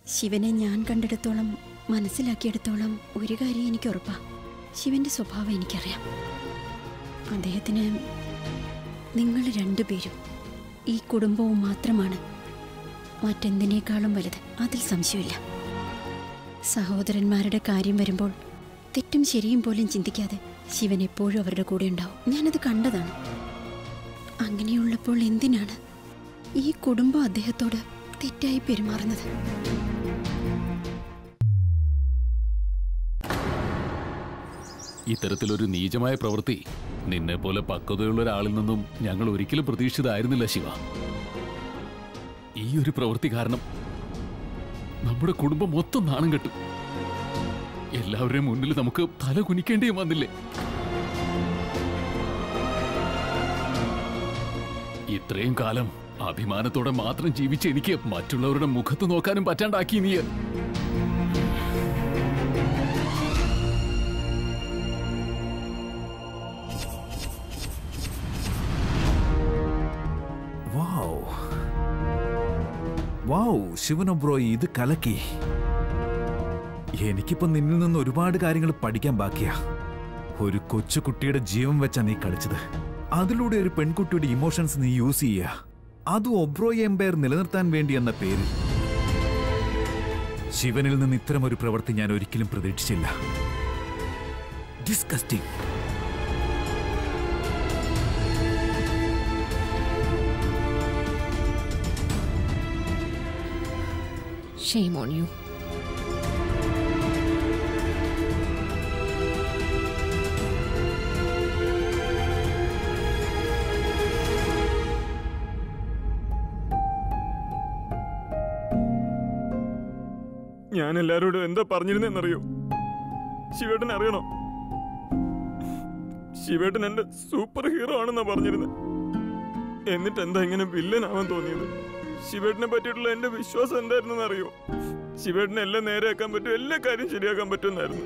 ശിവനെ ഞാൻ കണ്ടെടുത്തോളം മനസ്സിലാക്കിയെടുത്തോളം ഒരു കാര്യം എനിക്ക് ഉറപ്പാ ശിവന്റെ സ്വഭാവം എനിക്കറിയാം അദ്ദേഹത്തിന് നിങ്ങൾ രണ്ടുപേരും ഈ കുടുംബവും മാത്രമാണ് മറ്റെന്തിനേക്കാളും വലുത് അതിൽ സംശയമില്ല സഹോദരന്മാരുടെ കാര്യം വരുമ്പോൾ തെറ്റും ശരിയും പോലും ചിന്തിക്കാതെ ശിവൻ എപ്പോഴും അവരുടെ കൂടെ ഉണ്ടാവും ഞാനത് കണ്ടതാണ് അങ്ങനെയുള്ളപ്പോൾ എന്തിനാണ് ഈ കുടുംബം അദ്ദേഹത്തോട് തെറ്റായി പെരുമാറുന്നത് ഇത്തരത്തിലൊരു നീചമായ പ്രവൃത്തി നിന്നെ പോലെ പക്വതയുള്ള ഒരാളിൽ നിന്നും ഞങ്ങൾ ഒരിക്കലും പ്രതീക്ഷിതമായിരുന്നില്ല ശിവ ഈ ഒരു പ്രവൃത്തി കാരണം നമ്മുടെ കുടുംബം മൊത്തം നാണം കെട്ടും എല്ലാവരുടെയും മുന്നിൽ നമുക്ക് തല കുനിക്കേണ്ടിയും വന്നില്ലേ ഇത്രയും കാലം അഭിമാനത്തോടെ മാത്രം ജീവിച്ച എനിക്ക് മറ്റുള്ളവരുടെ മുഖത്ത് നോക്കാനും പറ്റാണ്ടാക്കി നീ വാവ് വാവ് ശിവന ബ്രോ ഇത് കലക്കി എനിക്കിപ്പോ നിന്നിൽ നിന്ന് ഒരുപാട് കാര്യങ്ങൾ പഠിക്കാൻ ബാക്കിയാ ഒരു കൊച്ചു കുട്ടിയുടെ ജീവൻ വെച്ചാ നീ കളിച്ചത് അതിലൂടെ ഒരു പെൺകുട്ടിയുടെ ഇമോഷൻസ് നീ യൂസ് ചെയ്യുക അതും ഒബ്രോയ് എംപയർ നിലനിർത്താൻ വേണ്ടി എന്ന പേരിൽ ശിവനിൽ നിന്ന് ഇത്തരം ഒരു പ്രവൃത്തി ഞാൻ ഒരിക്കലും പ്രതീക്ഷിച്ചില്ല ഡിസ്കസ്റ്റിംഗ് ഷെയിം ഓൺ യു ഞാൻ എല്ലാരോടും എന്താ പറഞ്ഞിരുന്നെന്നറിയോ ശിവേട്ടൻ അറിയണോ ശിവേട്ടൻ എന്റെ സൂപ്പർ ഹീറോ ആണെന്നാ പറഞ്ഞിരുന്നത് എന്നിട്ട് എന്താ ഇങ്ങനെ വില്ലനാവാൻ തോന്നിയത് ശിവേട്ടനെ പറ്റിയിട്ടുള്ള എന്റെ വിശ്വാസം എന്തായിരുന്നെന്ന് അറിയോ ശിവേട്ടനെ എല്ലാം നേരെയാക്കാൻ പറ്റും എല്ലാ കാര്യം ശരിയാക്കാൻ പറ്റുമെന്നായിരുന്നു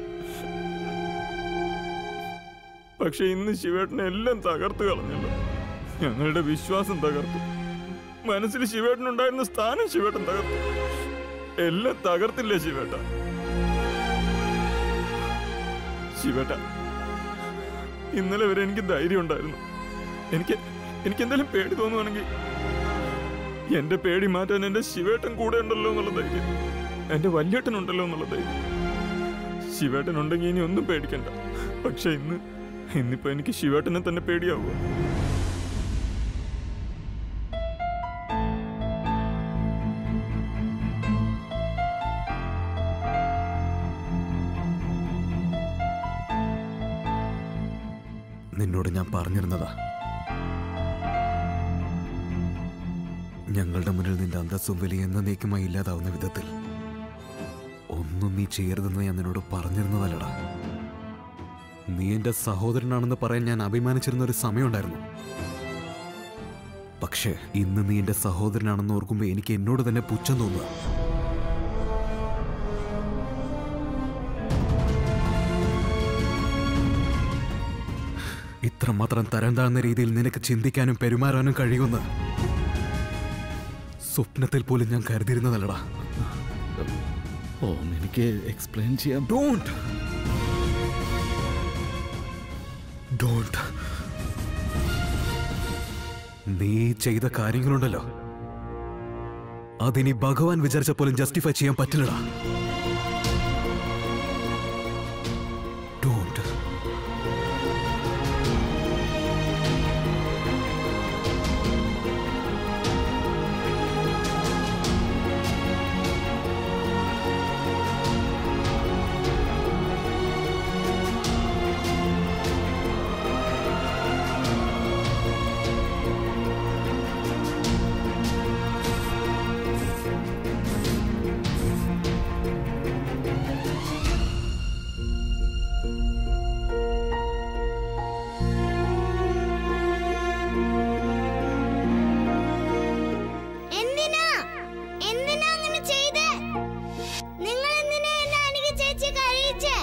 പക്ഷെ ഇന്ന് ശിവേട്ടനെ എല്ലാം തകർത്ത് കളഞ്ഞല്ലോ ഞങ്ങളുടെ വിശ്വാസം തകർത്തു മനസ്സിൽ ശിവേട്ടനുണ്ടായിരുന്ന സ്ഥാനം ശിവേട്ടൻ തകർത്തു എല്ലാം തകർത്തില്ലേ ശിവേട്ട ശിവേട്ട ഇന്നലെ വരെ എനിക്ക് ധൈര്യം ഉണ്ടായിരുന്നു എനിക്ക് എനിക്ക് എന്തെങ്കിലും പേടി തോന്നുവാണെങ്കിൽ എന്റെ പേടി മാറ്റാൻ എന്റെ ശിവേട്ടൻ കൂടെ ഉണ്ടല്ലോ എന്നുള്ള ധൈര്യം എന്റെ വല്യേട്ടൻ ഉണ്ടല്ലോ എന്നുള്ള ധൈര്യം ശിവേട്ടൻ ഉണ്ടെങ്കിൽ ഇനി ഒന്നും പേടിക്കണ്ട പക്ഷെ ഇന്ന് ഇന്നിപ്പോ എനിക്ക് ശിവേട്ടനെ തന്നെ പേടിയാവുക നിന്നോട് ഞാൻ പറഞ്ഞിരുന്നതാ ഞങ്ങളുടെ മുന്നിൽ നിന്റെ അന്തസ്സും വലിയ എന്നേക്കുമായി ഇല്ലാതാവുന്ന വിധത്തിൽ ഒന്നും നീ ചെയ്യരുതെന്ന് ഞാൻ നിന്നോട് പറഞ്ഞിരുന്നതല്ലടാ നീ എന്റെ സഹോദരനാണെന്ന് പറയാൻ ഞാൻ അഭിമാനിച്ചിരുന്ന ഒരു സമയമുണ്ടായിരുന്നു പക്ഷേ ഇന്ന് നീ എന്റെ സഹോദരനാണെന്ന് ഓർക്കുമ്പോൾ എനിക്ക് എന്നോട് തന്നെ പുച്ഛം തോന്നുക ഇത്രമാത്രം തരം താഴ്ന്ന രീതിയിൽ നിനക്ക് ചിന്തിക്കാനും പെരുമാറാനും കഴിയുമെന്ന് സ്വപ്നത്തിൽ പോലും ഞാൻ കരുതിയിരുന്നതല്ലടാ ഓ എനിക്ക് എക്സ്പ്ലെയിൻ ചെയ്യാൻ ഡോണ്ട് ഡോണ്ട് നീ ചെയ്ത കാര്യങ്ങളുണ്ടല്ലോ അതിനി ഭഗവാൻ വിചാരിച്ച പോലും ജസ്റ്റിഫൈ ചെയ്യാൻ പറ്റില്ലടാ ഡോണ്ട് എന്തിനാ എന്തിനാ അങ്ങനെ ചെയ്തേ നിങ്ങൾ എന്തിനാ എന്നെ അനിക ചേച്ചി കഴിച്ചേ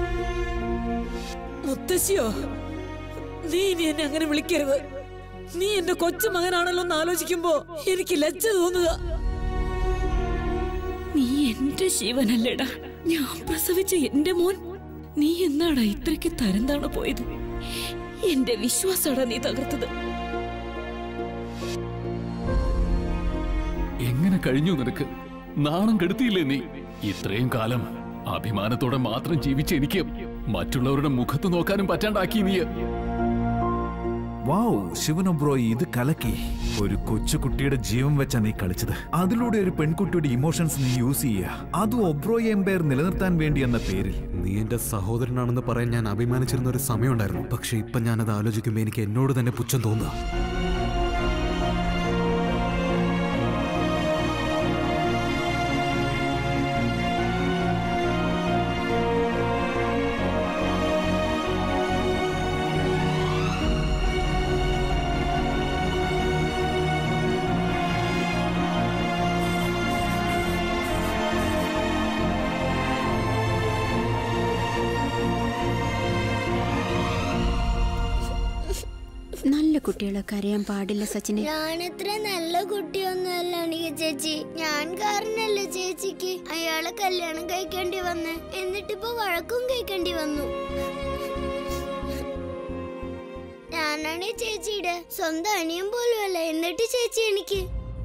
മുത്തശ്ശിയോ നീ ഇനി എന്നെ അങ്ങനെ വിളിക്കരുത് നീ എന്റെ കൊച്ചു മകനാണല്ലോ എന്ന് ആലോചിക്കുമ്പോ എനിക്ക് ലജ്ജ തോന്നുക നീ എന്റെ ശിവനല്ലേടാ ഞാൻ പ്രസവിച്ച എന്റെ മോൻ നീ എന്നാടാ ഇത്രയ്ക്ക് തരം താണു പോയത് എന്റെ വിശ്വാസാടാ നീ തകർത്തത് എങ്ങനെ കഴിഞ്ഞു നിനക്ക് നാണം കെടുത്തിയില്ലേ നീ ഇത്രയും കാലം അഭിമാനത്തോടെ മാത്രം ജീവിച്ച എനിക്ക് മറ്റുള്ളവരുടെ മുഖത്ത് നോക്കാനും പറ്റാണ്ടാക്കി നീ വാവ് ശിവനൊബ്രോയി ഇത് കലക്കി ഒരു കൊച്ചുകുട്ടിയുടെ ജീവൻ വെച്ചാ നീ കളിച്ചത് അതിലൂടെ ഒരു പെൺകുട്ടിയുടെ ഇമോഷൻസ് നീ യൂസ് ചെയ്യുക അതും ഒബ്രോയി എംപയർ നിലനിർത്താൻ വേണ്ടി എന്ന പേരിൽ നീ എന്റെ സഹോദരനാണെന്ന് പറയാൻ ഞാൻ അഭിമാനിച്ചിരുന്ന ഒരു സമയമുണ്ടായിരുന്നു പക്ഷെ ഇപ്പൊ ഞാനത് ആലോചിക്കുമ്പോൾ എനിക്ക് എന്നോട് തന്നെ പുച്ഛം തോന്നുക നല്ല കുട്ടികളൊക്കെ അറിയാൻ പാടില്ല സച്ചിനെ ഞാനിത്ര നല്ല കുട്ടിയൊന്നുമല്ല അണിക ചേച്ചി ഞാൻ കാരണല്ലേ ചേച്ചിക്ക് അയാളെ കല്യാണം കഴിക്കേണ്ടി വന്ന് എന്നിട്ടിപ്പോ വഴക്കും കഴിക്കേണ്ടി വന്നു ഞാനാണ് ചേച്ചിയുടെ സ്വന്തം അനിയൻ പോലും അല്ല എന്നിട്ട് ചേച്ചി എനിക്ക്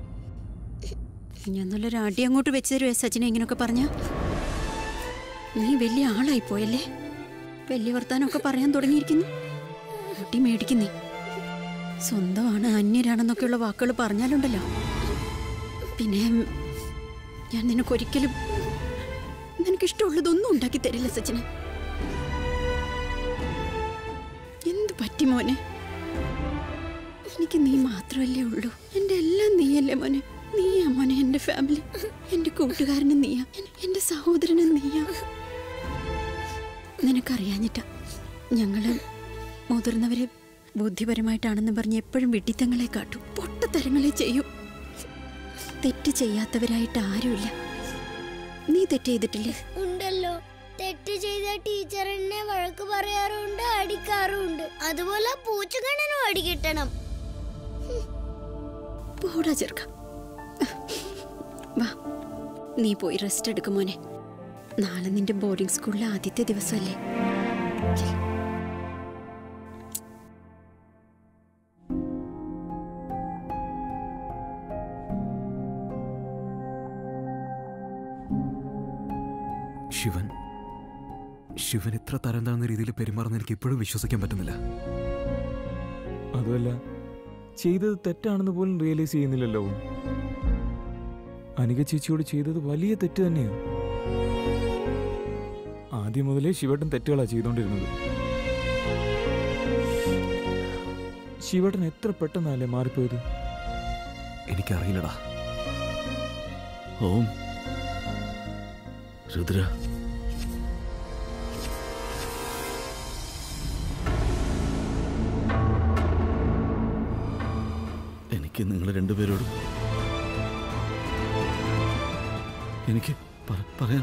ഞാൻ നല്ലൊരു അടി അങ്ങോട്ട് വെച്ച് തരുവേ സച്ചിനെ ഇങ്ങനെയൊക്കെ പറഞ്ഞ നീ വലിയ ആളായി പോയല്ലേ വലിയ വർത്താനമൊക്കെ പറയാൻ തുടങ്ങിയിരിക്കുന്നു അടി മേടിക്കുന്നേ സ്വന്തമാണ് അന്യരാണെന്നൊക്കെയുള്ള വാക്കുകൾ പറഞ്ഞാലുണ്ടല്ലോ പിന്നെ ഞാൻ നിനക്കൊരിക്കലും നിനക്കിഷ്ടമുള്ളതൊന്നും ഉണ്ടാക്കി തരില്ല സച്ചിന് എന്ത് പറ്റി മോനെ എനിക്ക് നീ മാത്രമല്ലേ ഉള്ളൂ എൻ്റെ എല്ലാം നീയല്ലേ മോനെ നീയാ മോനെ എൻ്റെ ഫാമിലി എൻ്റെ കൂട്ടുകാരനും നീയാ എൻ- എൻ്റെ സഹോദരനും നീയാ നിനക്കറിയാഞ്ഞിട്ടാ ഞങ്ങള് മുതിർന്നവരെ ബുദ്ധിപരമായിട്ടാണെന്ന് പറഞ്ഞ് എപ്പോഴും വിഡിത്തങ്ങളെ കാട്ടും പൊട്ടത്തരങ്ങളെ ചെയ്യും തെറ്റ് ചെയ്യാത്തവരായിട്ട് ആരുമില്ല നീ തെറ്റ് ചെയ്തിട്ടില്ലേ ഉണ്ടല്ലോ തെറ്റ് ചെയ്ത ടീച്ചർ എന്നെ വഴക്ക് പറയാറുണ്ട് അടിക്കാറുണ്ട് അതുപോലെ പൂച്ചക്കണ്ണനും അടി കിട്ടണം പോടാ ചെറുക്ക വാ നീ പോയി റെസ്റ്റ് എടുക്കും മോനെ നാളെ നിന്റെ ബോർഡിംഗ് സ്കൂളിലെ ആദ്യത്തെ ദിവസമല്ലേ ചെല്ല്. ശിവൻ ശിവൻ ഇത്ര തരം താഴ്ന്ന രീതിയിൽ പെരുമാറുന്ന എനിക്ക് ഇപ്പോഴും വിശ്വസിക്കാൻ പറ്റുന്നില്ല അതുമല്ല ചെയ്തത് തെറ്റാണെന്ന് പോലും റിയലൈസ് ചെയ്യുന്നില്ലല്ലോ അനിക ചേച്ചിയോട് ചെയ്തത് വലിയ തെറ്റ് തന്നെയാണ് ആദ്യം മുതലേ ശിവേട്ടൻ തെറ്റുകളാ ചെയ്തുകൊണ്ടിരുന്നത് ശിവേട്ടൻ എത്ര പെട്ടെന്നല്ലേ മാറിപ്പോയത് എനിക്കറിയില്ലടാ ഓം രുദ്ര എനിക്ക് നിങ്ങൾ രണ്ടുപേരോടും എനിക്ക് പ- പറയാൻ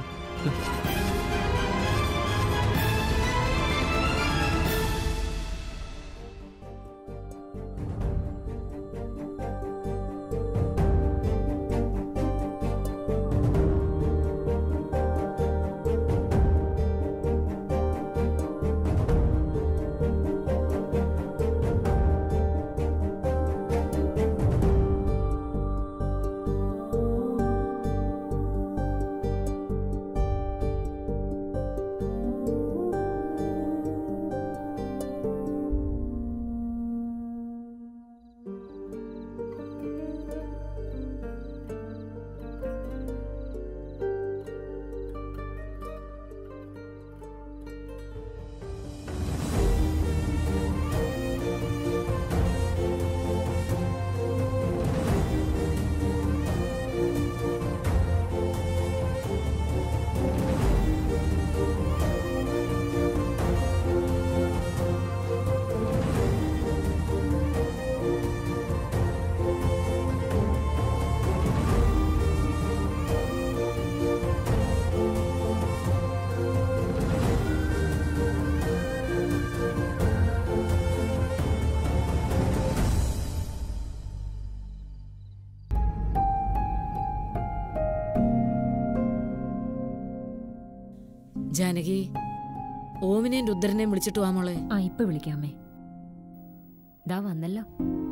ജാനകി ഓമിനെയും രുദ്രനെയും വിളിച്ചിട്ട് വാ മോളെ ആ ഇപ്പൊ വിളിക്കാമേ ദാ വന്നല്ലോ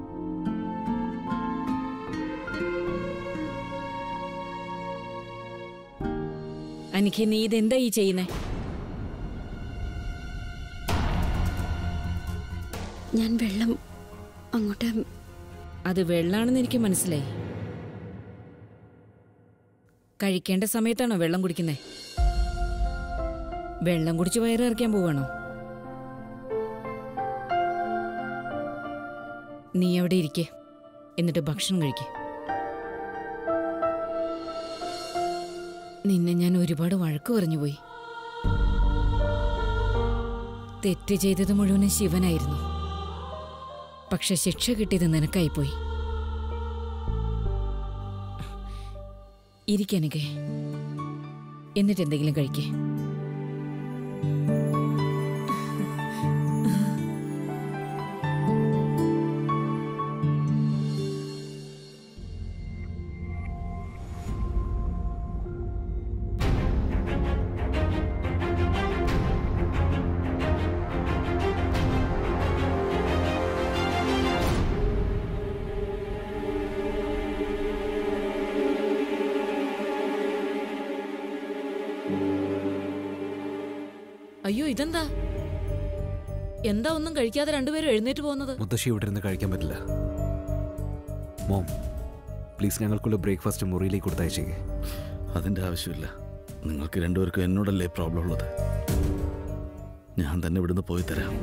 അനിക്ക് നീ ഇതെന്താ ഈ ചെയ്യുന്നേ ഞാൻ വെള്ളം അങ്ങോട്ട് അത് വെള്ളാണെന്ന് എനിക്ക് മനസ്സിലായി കഴിക്കേണ്ട സമയത്താണോ വെള്ളം കുടിക്കുന്നേ വെള്ളം കുടിച്ച് വയറ് നിറയ്ക്കാൻ പോവാണോ നീ അവിടെ ഇരിക്കെ എന്നിട്ട് ഭക്ഷണം കഴിക്കേ നിന്നെ ഞാൻ ഒരുപാട് വഴക്ക് പറഞ്ഞു പോയി തെറ്റ് ചെയ്തത് മുഴുവനും ശിവനായിരുന്നു പക്ഷെ ശിക്ഷ കിട്ടിയത് നിനക്കായിപ്പോയി ഇരിക്കാനൊക്കെ എന്നിട്ട് എന്തെങ്കിലും കഴിക്കേ അയ്യോ ഇതെന്താ എന്താ ഒന്നും കഴിക്കാതെ രണ്ടുപേരും എഴുന്നേറ്റ് പോകുന്നത് മുത്തശ്ശി ഇവിടെ ഇരുന്ന് കഴിക്കാൻ പറ്റില്ല മോം പ്ലീസ് ഞങ്ങൾക്കുള്ള ബ്രേക്ക്ഫാസ്റ്റ് മുറിയിലേക്ക് കൊടുത്തയച്ചേക്ക് അതിൻ്റെ ആവശ്യമില്ല നിങ്ങൾക്ക് രണ്ടുപേർക്കും എന്നോടല്ലേ പ്രോബ്ലം ഉള്ളത് ഞാൻ തന്നെ ഇവിടുന്ന് പോയി തരാം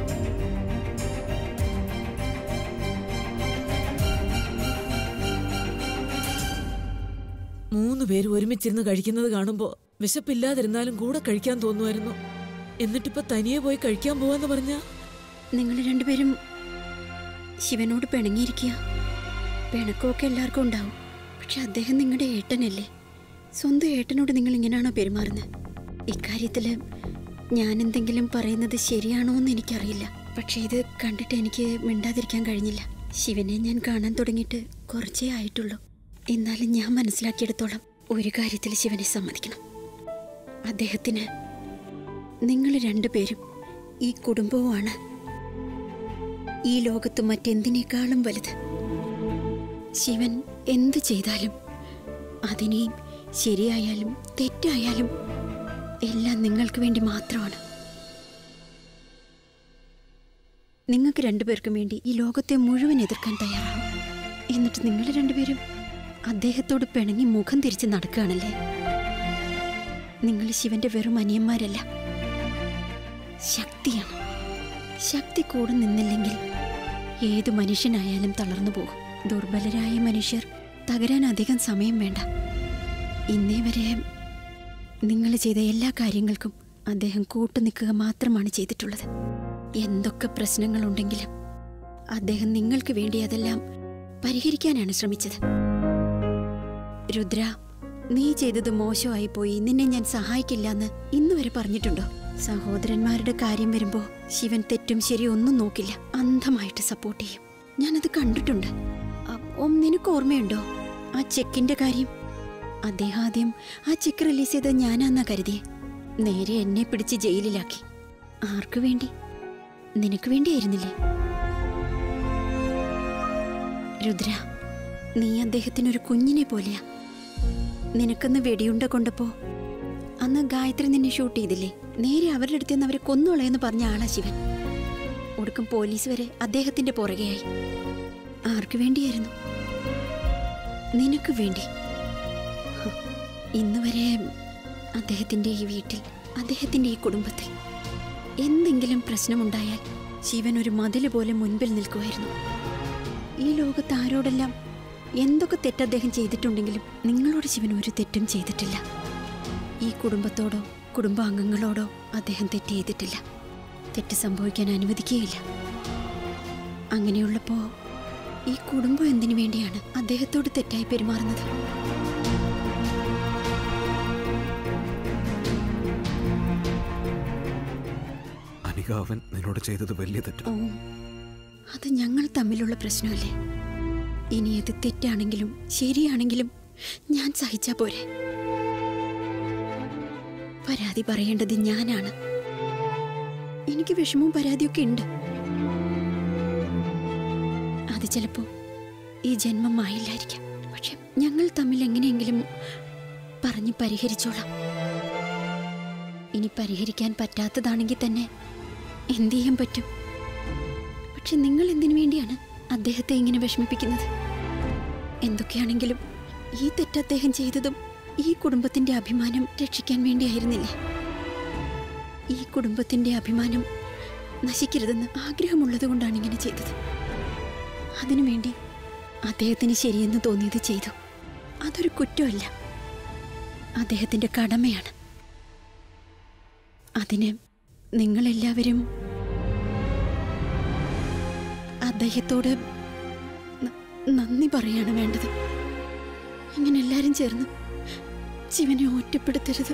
മൂന്ന് പേര് ഒരുമിച്ചിരുന്ന് കഴിക്കുന്നത് കാണുമ്പോ വിശപ്പില്ലാതിരുന്നാലും കൂടെ കഴിക്കാൻ തോന്നുമായിരുന്നു എന്നിട്ടിപ്പോ തനിയെ പോയി കഴിക്കാൻ പോവാന്ന് പറഞ്ഞ നിങ്ങൾ രണ്ടുപേരും ശിവനോട് പിണങ്ങിയിരിക്കുക പിണക്കമൊക്കെ എല്ലാവർക്കും ഉണ്ടാവും പക്ഷെ അദ്ദേഹം നിങ്ങളുടെ ഏട്ടനല്ലേ സ്വന്തം ഏട്ടനോട് നിങ്ങൾ ഇങ്ങനെയാണോ പെരുമാറുന്നത് ഇക്കാര്യത്തില് ഞാൻ എന്തെങ്കിലും പറയുന്നത് ശരിയാണോ എന്ന് എനിക്കറിയില്ല പക്ഷെ ഇത് കണ്ടിട്ട് എനിക്ക് മിണ്ടാതിരിക്കാൻ കഴിഞ്ഞില്ല ശിവനെ ഞാൻ കാണാൻ തുടങ്ങിയിട്ട് കുറച്ചേ ആയിട്ടുള്ളൂ എന്നാലും ഞാൻ മനസ്സിലാക്കിയെടുത്തോളം ഒരു കാര്യത്തിൽ ശിവനെ സമ്മതിക്കണം അദ്ദേഹത്തിന് നിങ്ങൾ രണ്ടുപേരും ഈ കുടുംബവുമാണ് ഈ ലോകത്ത് മറ്റെന്തിനേക്കാളും വലുത് ശിവൻ എന്തു ചെയ്താലും അതിനെയും ശരിയായാലും തെറ്റായാലും എല്ലാം നിങ്ങൾക്ക് വേണ്ടി മാത്രമാണ് നിങ്ങൾക്ക് രണ്ടുപേർക്കും വേണ്ടി ഈ ലോകത്തെ മുഴുവൻ എതിർക്കാൻ തയ്യാറാവും എന്നിട്ട് നിങ്ങൾ രണ്ടുപേരും അദ്ദേഹത്തോട് പിണങ്ങി മുഖം തിരിച്ച് നടക്കുകയാണല്ലേ നിങ്ങൾ ശിവന്റെ വെറും അനിയന്മാരല്ല ശക്തിയാണ് ശക്തി കൂടെ നിന്നില്ലെങ്കിൽ ഏതു മനുഷ്യനായാലും തളർന്നു പോകും ദുർബലരായ മനുഷ്യർ തകരാൻ അധികം സമയം വേണ്ട ഇന്നേ വരെ നിങ്ങൾ ചെയ്ത എല്ലാ കാര്യങ്ങൾക്കും അദ്ദേഹം കൂട്ടുനിൽക്കുക മാത്രമാണ് ചെയ്തിട്ടുള്ളത് എന്തൊക്കെ പ്രശ്നങ്ങളുണ്ടെങ്കിലും അദ്ദേഹം നിങ്ങൾക്ക് വേണ്ടി അതെല്ലാം പരിഹരിക്കാനാണ് ശ്രമിച്ചത് രുദ്ര നീ ചെയ്തത് മോശമായി പോയി നിന്നെ ഞാൻ സഹായിക്കില്ല എന്ന് ഇന്ന് വരെ പറഞ്ഞിട്ടുണ്ടോ സഹോദരന്മാരുടെ കാര്യം വരുമ്പോ ശിവൻ തെറ്റും ശരിയും ഒന്നും നോക്കില്ല അന്ധമായിട്ട് സപ്പോർട്ട് ചെയ്യും ഞാനത് കണ്ടിട്ടുണ്ട് അ- ഓം നിനക്ക് ഓർമ്മയുണ്ടോ ആ ചെക്കിന്റെ കാര്യം അദ്ദേഹം ആദ്യം ആ ചെക്ക് റിലീസ് ചെയ്തത് ഞാനാന്നാ കരുതിയെ നേരെ എന്നെ പിടിച്ച് ജയിലിലാക്കി ആർക്കു വേണ്ടി നിനക്ക് വേണ്ടിയായിരുന്നില്ലേ രുദ്ര നീ അദ്ദേഹത്തിനൊരു കുഞ്ഞിനെ പോലെയാ നിനക്കൊന്ന് വെടിയുണ്ട കൊണ്ടപ്പോ അന്ന് ഗായത്രി നിന്നെ ഷൂട്ട് ചെയ്തില്ലേ നേരെ അവരുടെ അടുത്ത് നിന്ന് അവരെ കൊന്നുകളയെന്ന് പറഞ്ഞ ആളാ ശിവൻ ഒടുക്കം പോലീസ് വരെ അദ്ദേഹത്തിന്റെ പുറകെയായി ആർക്കു വേണ്ടിയായിരുന്നു നിനക്ക് വേണ്ടി ഹ്, ഇന്ന് വരെ അദ്ദേഹത്തിന്റെ ഈ വീട്ടിൽ അദ്ദേഹത്തിന്റെ ഈ കുടുംബത്തിൽ എന്തെങ്കിലും പ്രശ്നമുണ്ടായാൽ ശിവൻ ഒരു മതില് പോലെ മുൻപിൽ നിൽക്കുമായിരുന്നു ഈ ലോകത്ത് ആരോടെല്ലാം എന്തൊക്കെ തെറ്റ് അദ്ദേഹം ചെയ്തിട്ടുണ്ടെങ്കിലും നിങ്ങളോട് ശിവൻ ഒരു തെറ്റും ചെയ്തിട്ടില്ല ഈ കുടുംബത്തോടോ കുടുംബാംഗങ്ങളോടോ അദ്ദേഹം തെറ്റ് ചെയ്തിട്ടില്ല തെറ്റ് സംഭവിക്കാൻ അനുവദിക്കുകയില്ല അങ്ങനെയുള്ളപ്പോ ഈ കുടുംബം എന്തിനു വേണ്ടിയാണ് അദ്ദേഹത്തോട് തെറ്റായി പെരുമാറുന്നത് അനിക അവൻ നിന്നോട് ചെയ്തത് വലിയ തെറ്റ് ഓ അത് ഞങ്ങൾ തമ്മിലുള്ള പ്രശ്നമല്ലേ ഇനി അത് തെറ്റാണെങ്കിലും ശരിയാണെങ്കിലും ഞാൻ സഹിച്ചാ പോരെ പരാതി പറയേണ്ടത് ഞാനാണ് എനിക്ക് വിഷമവും പരാതിയൊക്കെ ഉണ്ട് അത് ചിലപ്പോ ഈ ജന്മം ആയില്ലായിരിക്കാം പക്ഷെ ഞങ്ങൾ തമ്മിൽ എങ്ങനെയെങ്കിലും പറഞ്ഞ് പരിഹരിച്ചോളാം ഇനി പരിഹരിക്കാൻ പറ്റാത്തതാണെങ്കിൽ തന്നെ എന്ത് ചെയ്യാൻ പറ്റും പക്ഷെ നിങ്ങൾ എന്തിനു വേണ്ടിയാണ് അദ്ദേഹത്തെ ഇങ്ങനെ വിഷമിപ്പിക്കുന്നത് എന്തൊക്കെയാണെങ്കിലും ഈ തെറ്റ് അദ്ദേഹം ചെയ്തതും ഈ കുടുംബത്തിന്റെ അഭിമാനം രക്ഷിക്കാൻ വേണ്ടിയായിരുന്നില്ലേ ഈ കുടുംബത്തിന്റെ അഭിമാനം നശിക്കരുതെന്ന് ആഗ്രഹമുള്ളത് കൊണ്ടാണ് ഇങ്ങനെ ചെയ്തത് അതിനുവേണ്ടി അദ്ദേഹത്തിന് ശരിയെന്ന് തോന്നിയത് ചെയ്തു അതൊരു കുറ്റമല്ല അദ്ദേഹത്തിന്റെ കടമയാണ് അതിന് നിങ്ങളെല്ലാവരും അദ്ദേഹത്തോട് ന- നന്ദി പറയാണ് വേണ്ടത് ഇങ്ങനെ എല്ലാരും ചേർന്ന് ശിവനെ ഒറ്റപ്പെടുത്തരുത്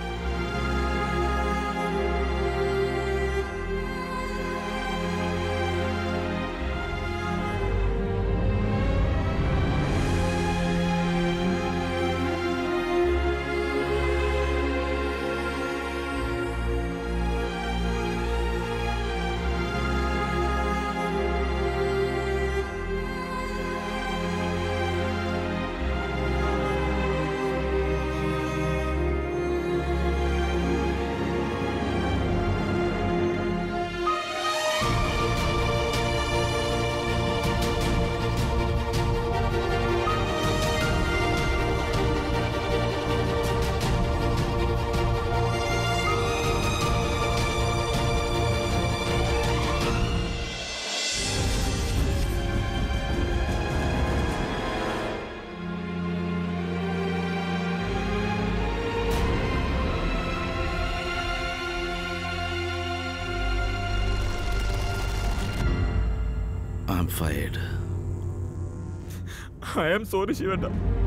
I'm fired I am sorry ശിവേട്ട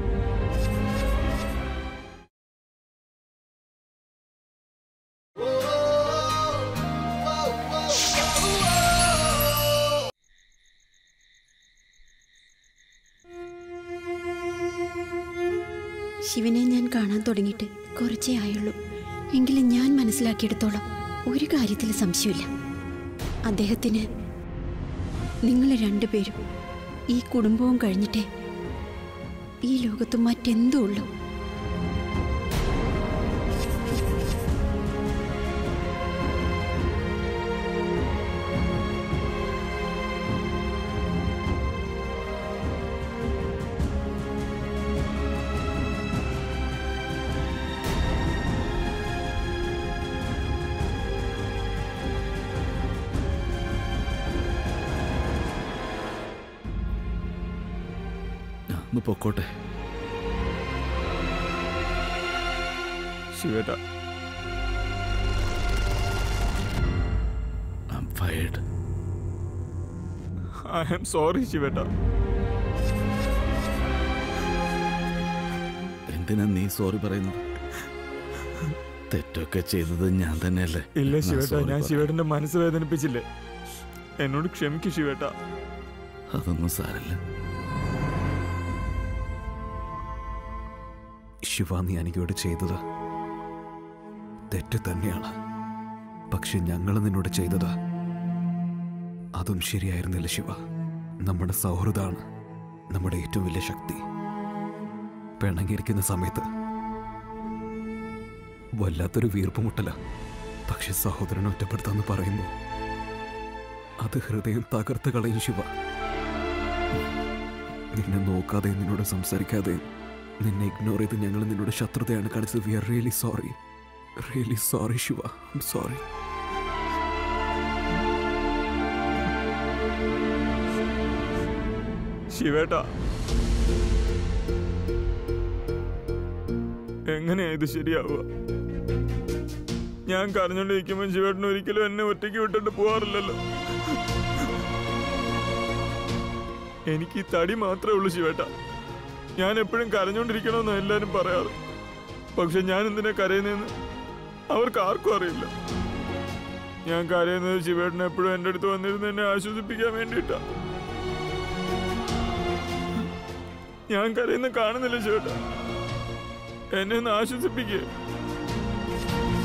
ശിവനെ ഞാൻ കാണാൻ തുടങ്ങിയിട്ട് കുറച്ചേ ആയുള്ളൂ എങ്കിലും ഞാൻ മനസ്സിലാക്കിയെടുത്തോളം ഒരു കാര്യത്തിൽ സംശയമില്ല അദ്ദേഹത്തിന് നിങ്ങൾ രണ്ടുപേരും ഈ കുടുംബവും കഴിഞ്ഞിട്ടേ ഈ ലോകത്ത് മറ്റെന്തോ ഉള്ളൂ ഞാൻ ഒന്ന് പൊക്കോട്ടെ ശിവേട്ട I'm fired I am sorry ശിവേട്ട എന്തിനാ നീ സോറി പറയുന്നത് തെറ്റൊക്കെ ചെയ്തത് ഞാൻ തന്നെയല്ലേ ഇല്ല ഞാൻ ശിവേട്ട sorry ഞാൻ പറയാം. ശിവേട്ടന്റെ മനസ്സ് വേദനിപ്പിച്ചില്ലേ എന്നോട് ക്ഷമിക്കൂ ശിവേട്ട അതൊന്നും സാരല്ല ശിവ നീ എനിക്കോട് ചെയ്തത് തെറ്റ് തന്നെയാണ് പക്ഷെ ഞങ്ങൾ നിന്നോട് ചെയ്തത് അതും ശരിയായിരുന്നില്ല ശിവ നമ്മുടെ സൗഹൃദമാണ് നമ്മുടെ ഏറ്റവും വലിയ ശക്തി പിണങ്ങിയിരിക്കുന്ന സമയത്ത് വല്ലാത്തൊരു വീർപ്പുമുട്ടല പക്ഷെ സഹോദരനെ ഒറ്റപ്പെടുത്താന്ന് പറയുമ്പോൾ അത് ഹൃദയം തകർത്ത് കളയും ശിവ നിന്നെ നോക്കാതെ നിന്നോട് സംസാരിക്കാതെ നിന്നെ ഇഗ്നോർ ചെയ്ത് ഞങ്ങൾ നിന്നോട് ശത്രുതയാണ് കാണിച്ചത് we are really sorry really sorry Shiva sorry ശിവേട്ട എങ്ങനെയാ ഇത് ശരിയാവുക ഞാൻ കരഞ്ഞോണ്ടിരിക്കുമ്പോൾ ശിവേട്ടൻ ഒരിക്കലും എന്നെ ഒറ്റയ്ക്ക് വിട്ടിട്ട് പോവാറില്ലല്ലോ എനിക്ക് ഈ തടി മാത്രമേ ഉള്ളൂ ശിവേട്ട ഞാൻ എപ്പോഴും കരഞ്ഞോണ്ടിരിക്കണമെന്ന് എല്ലാവരും പറയാറ് പക്ഷെ ഞാൻ എന്തിനാ കരയുന്നതെന്ന് അവർക്ക് ആർക്കും അറിയില്ല ഞാൻ കരയുന്നത് ശിവേട്ടൻ എപ്പോഴും എൻ്റെ അടുത്ത് വന്നിരുന്ന് എന്നെ ആശ്വസിപ്പിക്കാൻ വേണ്ടിയിട്ടാ ഞാൻ കരയുന്ന കാണുന്നില്ല ചേട്ടാ എന്നെ ഒന്ന് ആശ്വസിപ്പിക്കേ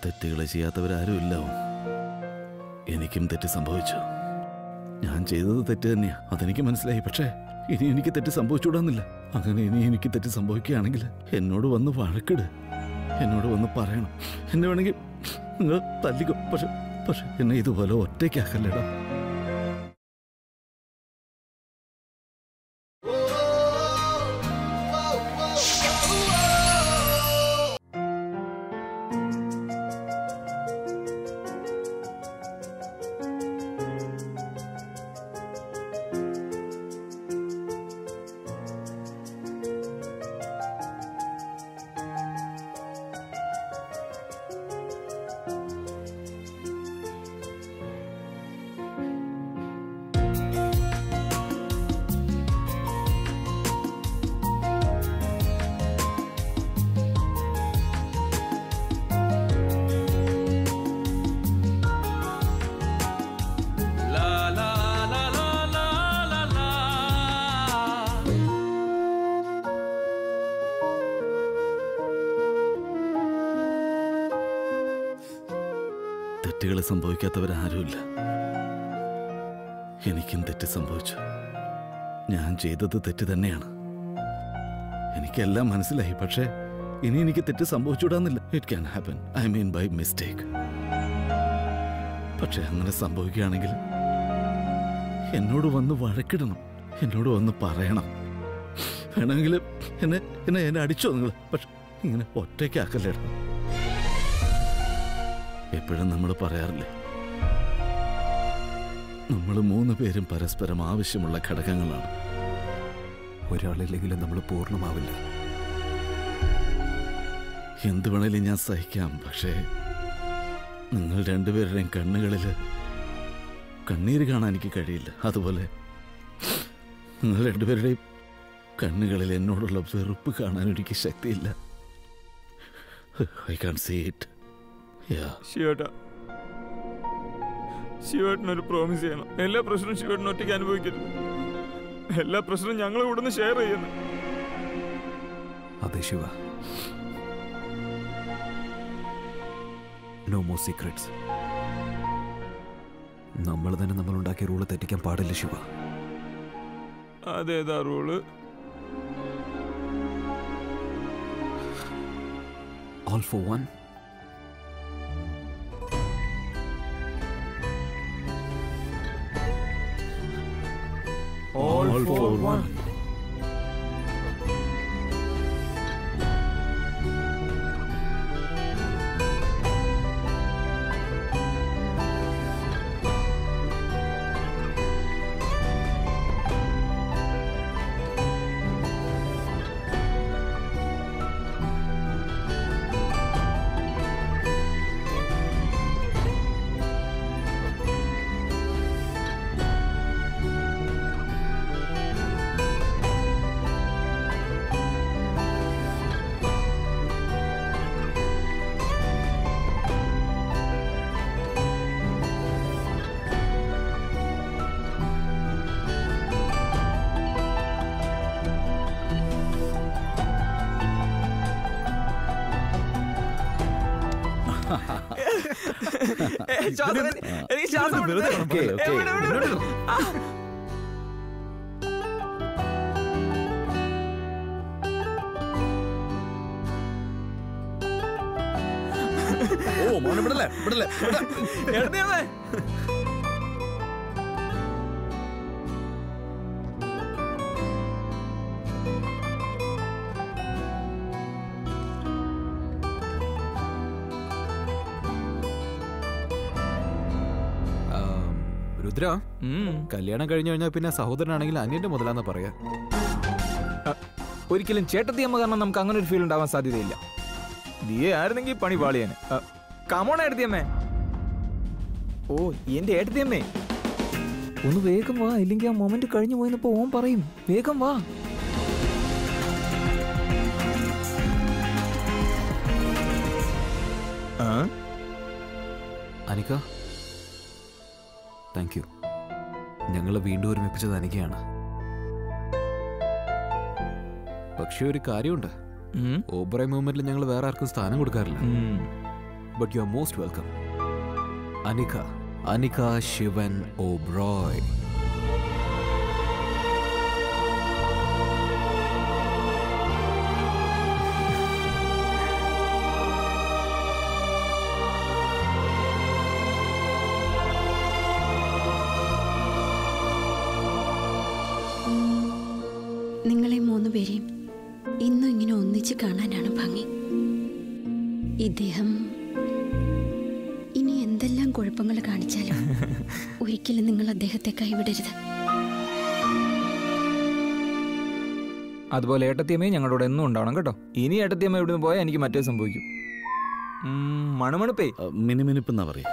തെറ്റുകൾ ചെയ്യാത്തവരാരും ഇല്ല ഓം. എനിക്കും തെറ്റ് സംഭവിച്ചു ഞാൻ ചെയ്തത് തെറ്റ് തന്നെയാ അതെനിക്ക് മനസ്സിലായി പക്ഷേ ഇനി എനിക്ക് തെറ്റ് സംഭവിച്ചുകൂടാന്നില്ല അങ്ങനെ ഇനി എനിക്ക് തെറ്റ് സംഭവിക്കുകയാണെങ്കിൽ എന്നോട് വന്ന് വഴക്കിട് എന്നോട് വന്ന് പറയണം എന്നെ വേണമെങ്കിൽ നിങ്ങൾ തല്ലിക്കോ പക്ഷെ പക്ഷെ എന്നെ ഇതുപോലെ ഒറ്റയ്ക്കാക്കല്ലേടാ തെറ്റുകൾ സംഭവിക്കാത്തവരാരുമില്ല എനിക്കും തെറ്റ് സംഭവിച്ചു ഞാൻ ചെയ്തത് തെറ്റ് തന്നെയാണ് എനിക്കെല്ലാം മനസ്സിലായി പക്ഷേ ഇനി എനിക്ക് തെറ്റ് സംഭവിച്ചുകൂടാന്നില്ല it can happen I mean by mistake പക്ഷെ അങ്ങനെ സംഭവിക്കുകയാണെങ്കിൽ എന്നോട് വന്ന് വഴക്കിടണം എന്നോട് വന്ന് പറയണം വേണമെങ്കിൽ എന്നെ എന്നെ എന്നെ അടിച്ചോ നിങ്ങൾ പക്ഷെ ഇങ്ങനെ ഒറ്റയ്ക്കാക്കല്ലേടാ എപ്പോഴും നമ്മൾ പറയാറില്ലേ നമ്മൾ മൂന്ന് പേരും പരസ്പരം ആവശ്യമുള്ള ഘടകങ്ങളാണ് ഒരാളില്ലെങ്കിലും നമ്മൾ പൂർണ്ണമാവില്ല എന്ത് വേണേലും ഞാൻ സഹിക്കാം പക്ഷേ നിങ്ങൾ രണ്ടുപേരുടെയും കണ്ണുകളിൽ കണ്ണീര് കാണാൻ എനിക്ക് കഴിയില്ല അതുപോലെ നിങ്ങൾ രണ്ടുപേരുടെയും കണ്ണുകളിൽ എന്നോടുള്ള വെറുപ്പ് കാണാൻ എനിക്ക് ശക്തിയില്ല I can't see it yeah ശിവേട്ട ശിവേട്ടനൊരു പ്രോമിസ് ചെയ്യണം എല്ലാ പ്രശ്നവും ശിവേട്ടൻ ഒറ്റയ്ക്ക് അനുഭവിക്കരുത് എല്ലാ പ്രശ്നവും ഞങ്ങൾ ഇവിടുന്ന് ഷെയർ ചെയ്യുന്നു അതെ ശിവ നോ മോർ സീക്രട്സ് നമ്മൾ തന്നെ നമ്മൾ ഉണ്ടാക്കിയ റൂള് തെറ്റിക്കാൻ പാടില്ല ശിവ അതേതാ rule all for one All for one. Okay, okay. ഓ മോനെ വിടല്ലേ വിടല്ലേ വിടല്ലേ. ആം, രുദ്ര കല്യാണം കഴിഞ്ഞു കഴിഞ്ഞാൽ പിന്നെ സഹോദരനാണെങ്കിൽ അന്യന്റെ മുതലാന്ന് പറയാ ഒരിക്കലും ചേട്ടത്തിയമ്മ കാരണം നമുക്ക് അങ്ങനെ ഒരു ഫീൽ ഉണ്ടാവാൻ സാധ്യതയില്ല ദിയെ ആയിരുന്നെങ്കിൽ പണി പാളിയാന് കമോണ ഏട്ടത്തിയമ്മേ ഓ എന്റെ ഏട്ടത്തിയമ്മേ ഒന്ന് വേഗം വാ ഇല്ലെങ്കിൽ ആ മൊമെന്റ് കഴിഞ്ഞു പോയിന്നപ്പോ ഓൻ പറയും വേഗം വാ ആ അനിക താങ്ക് യു ഞങ്ങളെ വീണ്ടും ഒരുമിപ്പിച്ചത് അനികയാണ് പക്ഷെ ഒരു കാര്യമുണ്ട് ഉം. ഓബ്രൈ മൂവ്മെന്റിൽ ഞങ്ങൾ വേറെ ആർക്കും സ്ഥാനം കൊടുക്കാറില്ല ഉം. But you are most welcome Anika Anika Shivan Oberoi നിങ്ങളെ മൂന്ന് പേരെയും ഇന്നും ഇങ്ങനെ ഒന്നിച്ച് കാണാനാണ് ഭംഗി ഇദ്ദേഹം ഇനി എന്തെല്ലാം കുഴപ്പങ്ങൾ കാണിച്ചാലും ഒരിക്കലും നിങ്ങൾ അദ്ദേഹത്തെ കൈവിടരുത് അതുപോലെ ഏട്ടത്തിയമ്മയും ഞങ്ങളോട് എന്നും ഉണ്ടാവണം കേട്ടോ ഇനി ഏട്ടത്തിയമ്മ ഇവിടുന്ന് പോയാൽ എനിക്ക് മറ്റേ സംഭവിക്കും ഉം, മണുമണുപ്പേ മിനിമിനിപ്പെന്നാ പറയാ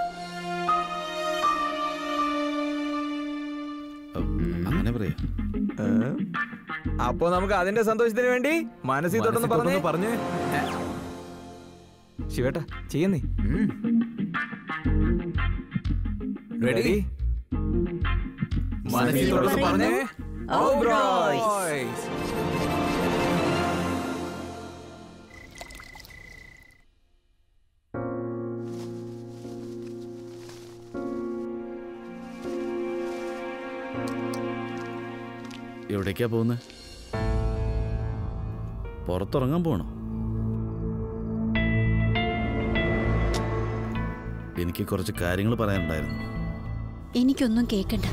അങ്ങനെ പറയാ ഏ? അപ്പോ നമുക്ക് അതിന്റെ സന്തോഷത്തിന് വേണ്ടി മനസ്സിൽ തൊട്ടൊന്ന് പറഞ്ഞേ പറഞ്ഞേ ശിവേട്ട ചെയ്യുന്നേ റെഡി മനസ്സിൽ തൊട്ടൊന്ന് പറഞ്ഞേ Oh, Oh, boys. boys. എവിടേക്കാ പോകുന്നത് പുറത്തിറങ്ങാൻ പോണോ എനിക്ക് കുറച്ച് കാര്യങ്ങൾ പറയാനുണ്ടായിരുന്നു എനിക്കൊന്നും കേൾക്കണ്ട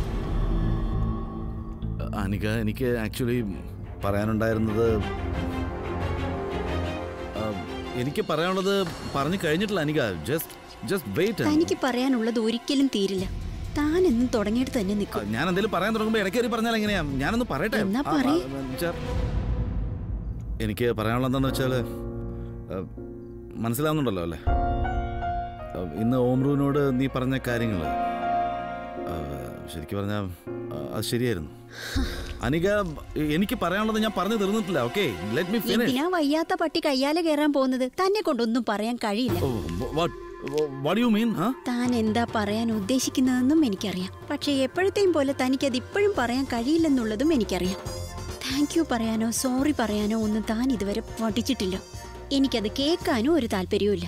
അനിക എനിക്ക് ആക്ച്വലി പറയാനുണ്ടായിരുന്നത് ആ, എനിക്ക് പറയാനുള്ളത് പറഞ്ഞു കഴിഞ്ഞിട്ടില്ല അനിക ജസ്റ്റ് ജസ്റ്റ് വെയിറ്റ് തനിക്ക് പറയാനുള്ളത് ഒരിക്കലും തീരില്ല താൻ എന്നും തുടങ്ങിയിട്ട് തന്നെ നിൽക്കും ഞാൻ എന്തെങ്കിലും പറയാൻ തുടങ്ങുമ്പോൾ ഇടയ്ക്ക് കയറി പറഞ്ഞാൽ എങ്ങനെയാ ഞാനൊന്ന് പറയട്ടെ എന്നാ ആ, ആ, പറയ്. എന്നുവെച്ചാ, എനിക്ക് പറയാനുള്ളത് എന്താണെന്ന് വെച്ചാൽ മനസ്സിലാവുന്നുണ്ടല്ലോ അല്ലേ ആ, ഇന്ന് ഓമ്രുവിനോട് നീ പറഞ്ഞ കാര്യങ്ങൾ ശരിക്കും പറഞ്ഞാൽ അത് ശരിയായിരുന്നു അനിക എനിക്ക് പറയാനുള്ളത് ഞാൻ പറഞ്ഞു തീർന്നിട്ടില്ല ഓക്കെ ലെറ്റ് മീ ഫിനിഷ് എന്തിനാ വയ്യാത്ത പട്ടി കയ്യാലെ കയറാൻ പോകുന്നത് തന്നെ കൊണ്ടൊന്നും പറയാൻ കഴിയില്ല വാട്ട് യു മീൻ ആ താൻ എന്താ പറയാൻ ഉദ്ദേശിക്കുന്നതെന്നും എനിക്കറിയാം പക്ഷെ എപ്പോഴത്തെയും പോലെ തനിക്കത് ഇപ്പോഴും പറയാൻ കഴിയില്ലെന്നുള്ളതും എനിക്കറിയാം താങ്ക് യു പറയാനോ സോറി പറയാനോ ഒന്നും താൻ ഇതുവരെ പഠിച്ചിട്ടില്ല എനിക്കത് കേൾക്കാനും ഒരു താല്പര്യവുമില്ല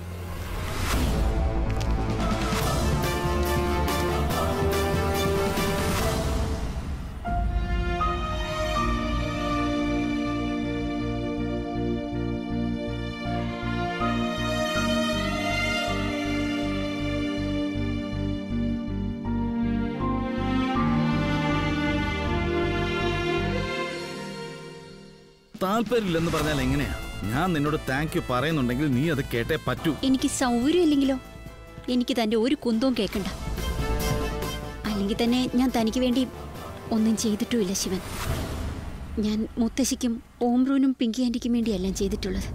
താല്പര്യമില്ലെന്ന് പറഞ്ഞാൽ എങ്ങനെയാ ഞാൻ നിന്നോട് താങ്ക് യു പറയുന്നുണ്ടെങ്കിൽ നീ അത് കേട്ടേ പറ്റൂ എനിക്ക് സൗകര്യമില്ലെങ്കിലോ എനിക്ക് തന്റെ ഒരു കുന്തവും കേൾക്കണ്ട അല്ലെങ്കിൽ തന്നെ ഞാൻ തനിക്ക് വേണ്ടി ഒന്നും ചെയ്തിട്ടുമില്ല ശിവൻ ഞാൻ മുത്തശ്ശിക്കും ഓംറൂനും പിങ്കി ആൻറ്റിക്കും വേണ്ടിയെല്ലാം ചെയ്തിട്ടുള്ളത്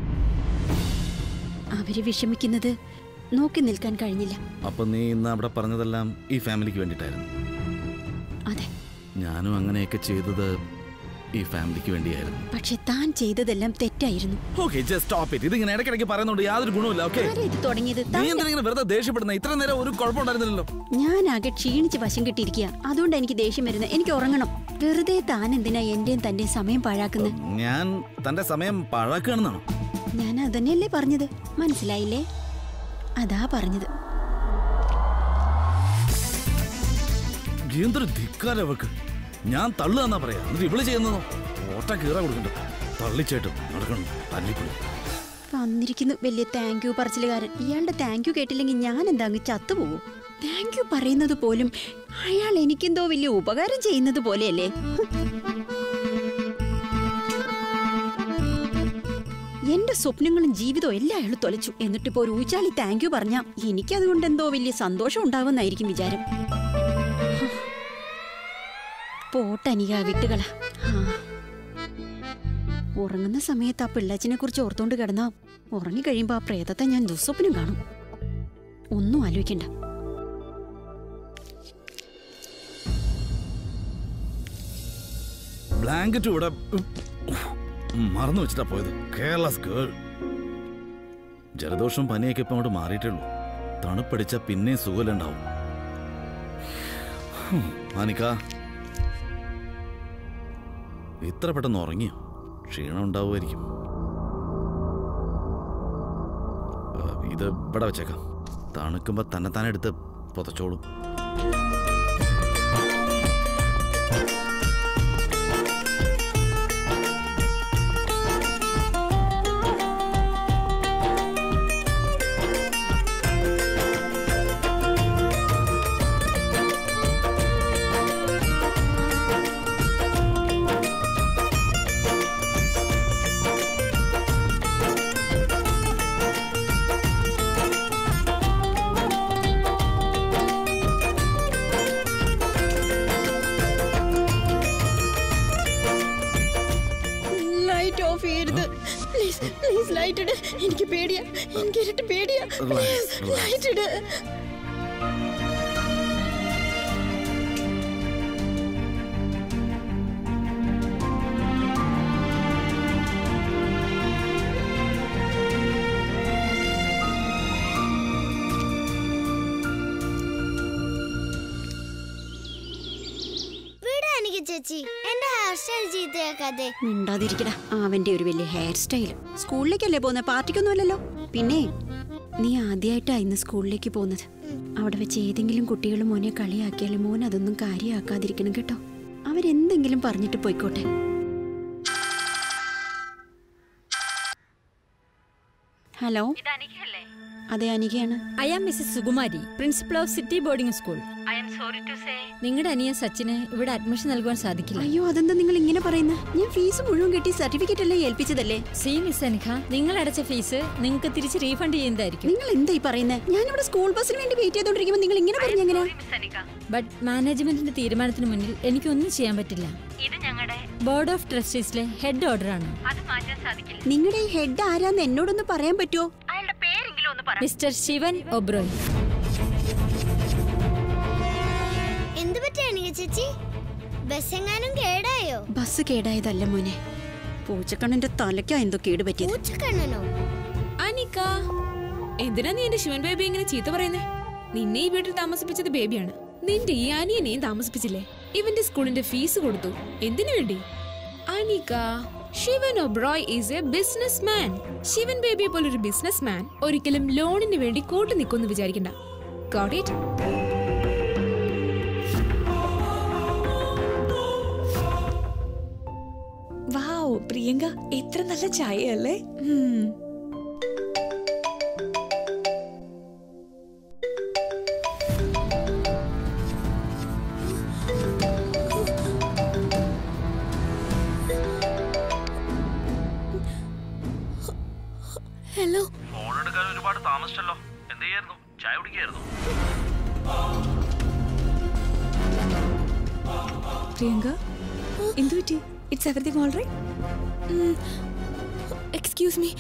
അവര് വിഷമിക്കുന്നത് നോക്കി നിൽക്കാൻ കഴിഞ്ഞില്ല അപ്പൊ നീ ഇന്ന് അവിടെ പറഞ്ഞതെല്ലാം ഈ ഫാമിലിക്ക് വേണ്ടിയിട്ടായിരുന്നു അതെ ഞാനും അങ്ങനെയൊക്കെ ചെയ്തത് ഈ ഫാമിലിക്ക് വേണ്ടിയായിരുന്നു പക്ഷെ താൻ ചെയ്തതെല്ലാം തെറ്റായിരുന്നു ഓക്കെ ജസ്റ്റ് സ്റ്റോപ്പ് ഇറ്റ് ഇതിങ്ങനെ ഇടയ്ക്കിടയ്ക്ക് പറയുന്നുണ്ട് യാതൊരു ഗുണമില്ല ഓക്കെ ആരാ ഇത് തുടങ്ങിയത് നീ താൻ എന്തിനാ ഇങ്ങനെ വെറുതെ ദേഷ്യപ്പെടുന്ന ഇത്ര നേരം ഒരു കുഴപ്പമുണ്ടായിരുന്നില്ലല്ലോ ഞാൻ ആകെ ക്ഷീണിച്ച് വശം കിട്ടിയിരിക്കുക അതുകൊണ്ട് എനിക്ക് ദേഷ്യം വരുന്നത് എനിക്ക് ഉറങ്ങണം വെറുതെ താൻ എന്തിനാ എന്റെയും തന്റെയും സമയം പാഴാക്കുന്നത് ഞാൻ തന്റെ സമയം പാഴാക്കുകയാണെന്നാണോ ഞാൻ അതന്നെയല്ലേ പറഞ്ഞത് മനസ്സിലായില്ലേ അതാ പറഞ്ഞത് എന്തൊരു ധിക്കാര അവക്ക് ഞാൻ തള്ളുകയെന്നാ പറയാ എന്നിട്ട് ഇവള് ചെയ്യുന്നതോ ഓട്ട കീറ കൊടുക്കണ്ട തള്ളിച്ചേട്ടും നടക്കണം തല്ലിപ്പൊളി വന്നിരിക്കുന്നു വലിയ താങ്ക് യു പറച്ചിലുകാരൻ ഇയാളുടെ താങ്ക് യു കേട്ടില്ലെങ്കിൽ ഞാൻ എന്താ അങ്ങ് ചത്തുപോകും താങ്ക് യു പറയുന്നത് പോലും അയാൾ എനിക്കെന്തോ വലിയ ഉപകാരം ചെയ്യുന്നത് പോലെയല്ലേ ഹ്. എന്റെ സ്വപ്നങ്ങളും ജീവിതവും എല്ലാം അയാൾ തൊലച്ചു എന്നിട്ടിപ്പോ ഒരു ഊച്ചാലി താങ്ക് യു പറഞ്ഞാ എനിക്കതുകൊണ്ട് എന്തോ വലിയ സന്തോഷം ഉണ്ടാവുമെന്നായിരിക്കും വിചാരം ഹ്. പോട്ടനിക വിട്ടുകള ആ ഉറങ്ങുന്ന സമയത്ത് ആ പിള്ളച്ചിനെ കുറിച്ച് ഓർത്തോണ്ട് കിടന്നാ ഉറങ്ങിക്കഴിയുമ്പോ ആ പ്രേതത്തെ ഞാൻ ദുസ്വപ്നം കാണും ഒന്നും ആലോചിക്കണ്ട ബ്ലാങ്കറ്റ് ഇവിടെ ഉം, ഉം, മറന്നു വെച്ചിട്ടാ പോയത് കേരളസ് ഗേൾ ജലദോഷം പനിയൊക്കെ ഇപ്പൊ അങ്ങോട്ട് മാറിയിട്ടേ ഉള്ളൂ തണുപ്പടിച്ച പിന്നെ സുഖലുണ്ടാവും മാനിക്ക ഇത്ര പെട്ടെന്ന് ഉറങ്ങിയോ ക്ഷീണം ഉണ്ടാവുമായിരിക്കും ആ, ഇത് ഇവിടെ വെച്ചേക്കാം തണുക്കുമ്പോൾ തന്നെ തന്നെ എടുത്ത് പുതച്ചോളും ലൈറ്റ് ഓഫ് ചെയ്യരുത് പ്ലീസ് പ്ലീസ് ലൈറ്റ് ഇട് എനിക്ക് പേടിയാ എനിക്ക് ഇരുട്ട് പേടിയാ പ്ലീസ് ലൈറ്റ് ഇട് വിടാ എനിക്ക് ചേച്ചി എന്റെ ഹെയർ സ്റ്റൈൽ ചീത്തയാക്കാതെ മിണ്ടാതിരിക്കടാ അവന്റെ ഒരു വലിയ ഹെയർ സ്റ്റൈൽ സ്കൂളിലേക്കല്ലേ പോകുന്നത് പാർട്ടിക്കൊന്നുമല്ലല്ലോ പിന്നെ നീ ആദ്യമായിട്ടാ ഇന്ന് സ്കൂളിലേക്ക് പോകുന്നത് അവിടെ വെച്ച് ഏതെങ്കിലും കുട്ടികൾ മോനെ കളിയാക്കിയാലും മോൻ അതൊന്നും കാര്യമാക്കാതിരിക്കണം കേട്ടോ അവരെന്തെങ്കിലും പറഞ്ഞിട്ട് പോയിക്കോട്ടെ ഹലോ അതെ അനികയാണ് I am Mrs Sukumari principal of city boarding school I am sorry to say നിങ്ങളുടെ അനിയൻ സച്ചിന് ഇവിടെ അഡ്മിഷൻ നൽകുവാൻ സാധിക്കില്ല അയ്യോ അതെന്താ നിങ്ങൾ ഇങ്ങനെ പറയുന്നത് ഞാൻ ഫീസ് മുഴുവൻ കെട്ടി സർട്ടിഫിക്കറ്റ് അല്ലേ ഏൽപ്പിച്ചതല്ലേ സി മിസ് അനിഖ നിങ്ങൾ അടച്ച ഫീസ് നിങ്ങൾക്ക് തിരിച്ച് റീഫണ്ട് ചെയ്യുന്നതായിരിക്കും നിങ്ങൾ എന്താ ഈ പറയുന്നത് ഞാനിവിടെ സ്കൂൾ ബസ്സിന് വേണ്ടി വെയിറ്റ് ചെയ്തോണ്ടിരിക്കുമ്പോൾ നിങ്ങൾ ഇങ്ങനെ പറഞ്ഞെങ്ങനെയാ ബട്ട് മാനേജ്മെന്റിന്റെ തീരുമാനത്തിന് മുന്നിൽ എനിക്കൊന്നും ചെയ്യാൻ പറ്റില്ല ഇത് ഞങ്ങളുടെ ബോർഡ് ഓഫ് ട്രസ്റ്റീസിലെ ഹെഡ് ഓർഡറാണ് നിങ്ങളുടെ ഈ ഹെഡ് ആരാന്ന് എന്നോടൊന്ന് പറയാൻ പറ്റുമോ മിസ്റ്റർ ശിവൻ ഒബ്രോയ് എന്ത് പറ്റിയ എനിക്ക് ചേച്ചി ബസ് എങ്ങാനും കേടായോ ബസ് കേടായതല്ല മോനെ പൂച്ചക്കണ്ണന്റെ തലയ്ക്കാ എന്തോ കേട് പറ്റിയത് പൂച്ചക്കണ്ണനോ അനിക്ക എന്തിനാ നീ എന്റെ ശിവൻ ബേബി ഇങ്ങനെ ചീത്ത പറയുന്നേ നിന്നെ ഈ വീട്ടിൽ താമസിപ്പിച്ചത് ബേബിയാണ് നിന്റെ ഈ അനിയനെയും താമസിപ്പിച്ചില്ലേ ഇവന്റെ സ്കൂളിന്റെ ഫീസ് കൊടുത്തു എന്തിനു വേണ്ടി Anika Shivan Oberoi is a businessman Shivan ബേബിയെ പോലെ ഒരു ബിസിനസ് മാൻ ഒരിക്കലും ലോണിന് വേണ്ടി കൂട്ടു നിൽക്കുമെന്ന് വിചാരിക്കണ്ട Got it? വാവ് പ്രിയങ്ക എത്ര നല്ല ചായ അല്ലേ ഹലോ ഫോൺ എടുക്കാൻ ഒരുപാട് താമസിച്ചല്ലോ എന്ത് ചെയ്യായിരുന്നു ചായ കുടിക്കായിരുന്നു പ്രിയങ്ക എന്തു പറ്റി it's everything all right excuse me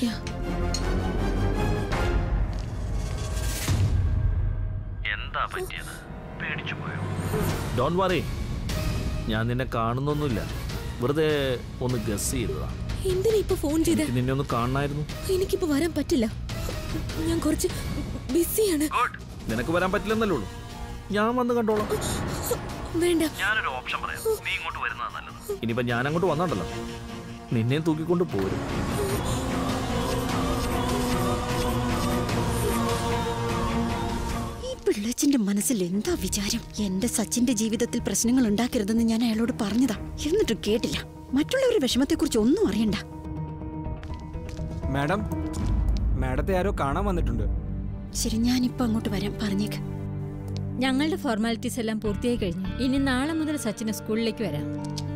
എന്താ പറ്റിയത് പേടിച്ചു പോയോ ഡോൺ വറി ഞാൻ നിന്നെ കാണുന്നൊന്നുമില്ല വെറുതെ ഒന്ന് ഗസ് ചെയ്തതാ എന്തിനാ ഇപ്പൊ ഫോൺ ചെയ്ത് എനിക്ക് നിന്നെ ഒന്ന് കാണണമായിരുന്നു എനിക്കിപ്പോ വരാൻ പറ്റില്ല ഞാൻ കുറച്ച് ബിസിയാണ് നിനക്ക് വരാൻ പറ്റില്ലെന്നല്ലേ ഉള്ളൂ ഞാൻ വന്ന് കണ്ടോളാം വേണ്ട ഞാനൊരു ഓപ്ഷൻ പറയാം നീ ഇങ്ങോട്ട് വരുന്നതാ നല്ലത് ഇനിയിപ്പോ ഞാൻ അങ്ങോട്ട് വന്നോണ്ടല്ലോ നിന്നെയും തൂക്കിക്കൊണ്ട് പോരും ഈ പിള്ളേച്ചിന്റെ മനസ്സിൽ എന്താ വിചാരം എന്റെ സച്ചിന്റെ ജീവിതത്തിൽ പ്രശ്നങ്ങൾ ഉണ്ടാക്കരുതെന്ന് ഞാൻ അയാളോട് പറഞ്ഞതാ എന്നിട്ടും കേട്ടില്ല മറ്റുള്ളവരുടെ വിഷമത്തെക്കുറിച്ച് ഒന്നും അറിയണ്ട മാഡം മാഡത്തെ ആരോ കാണാൻ വന്നിട്ടുണ്ട് ശരി ഞാനിപ്പോ അങ്ങോട്ട് വരാം പറഞ്ഞേക്ക് ഞങ്ങളുടെ ഫോർമാലിറ്റീസ് എല്ലാം പൂർത്തിയായി കഴിഞ്ഞു ഇനി നാളെ മുതൽ സച്ചിന് സ്കൂളിലേക്ക് വരാം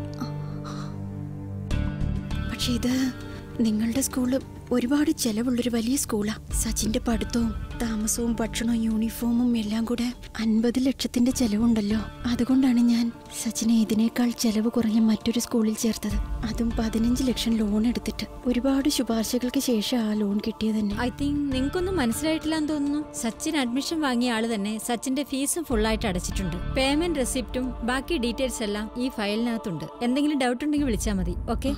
പക്ഷെ ഇത് നിങ്ങളുടെ സ്കൂള് ഒരുപാട് ചെലവുള്ളൊരു വലിയ സ്കൂളാ സച്ചിന്റെ പഠിത്തവും താമസവും ഭക്ഷണവും യൂണിഫോമും എല്ലാം കൂടെ അൻപത് ലക്ഷത്തിന്റെ ചെലവുണ്ടല്ലോ അതുകൊണ്ടാണ് ഞാൻ സച്ചിനെ ഇതിനേക്കാൾ ചെലവ് കുറഞ്ഞ മറ്റൊരു സ്കൂളിൽ ചേർത്തത് അതും പതിനഞ്ച് ലക്ഷം ലോൺ എടുത്തിട്ട് ഒരുപാട് ശുപാർശകൾക്ക് ശേഷം ആ ലോൺ കിട്ടിയത് തന്നെ ഐ തിങ്ക് നിങ്ങൾക്കൊന്നും മനസ്സിലായിട്ടില്ലാന്ന് തോന്നുന്നു സച്ചിൻ അഡ്മിഷൻ വാങ്ങിയ ആള് തന്നെ സച്ചിന്റെ ഫീസും ഫുള്ളായിട്ട് അടച്ചിട്ടുണ്ട് പേയ്മെന്റ് റെസിപ്റ്റും ബാക്കി ഡീറ്റെയിൽസ് എല്ലാം ഈ ഫയലിനകത്തുണ്ട് എന്തെങ്കിലും ഡൗട്ട് ഉണ്ടെങ്കിൽ വിളിച്ചാൽ മതി ഓക്കെ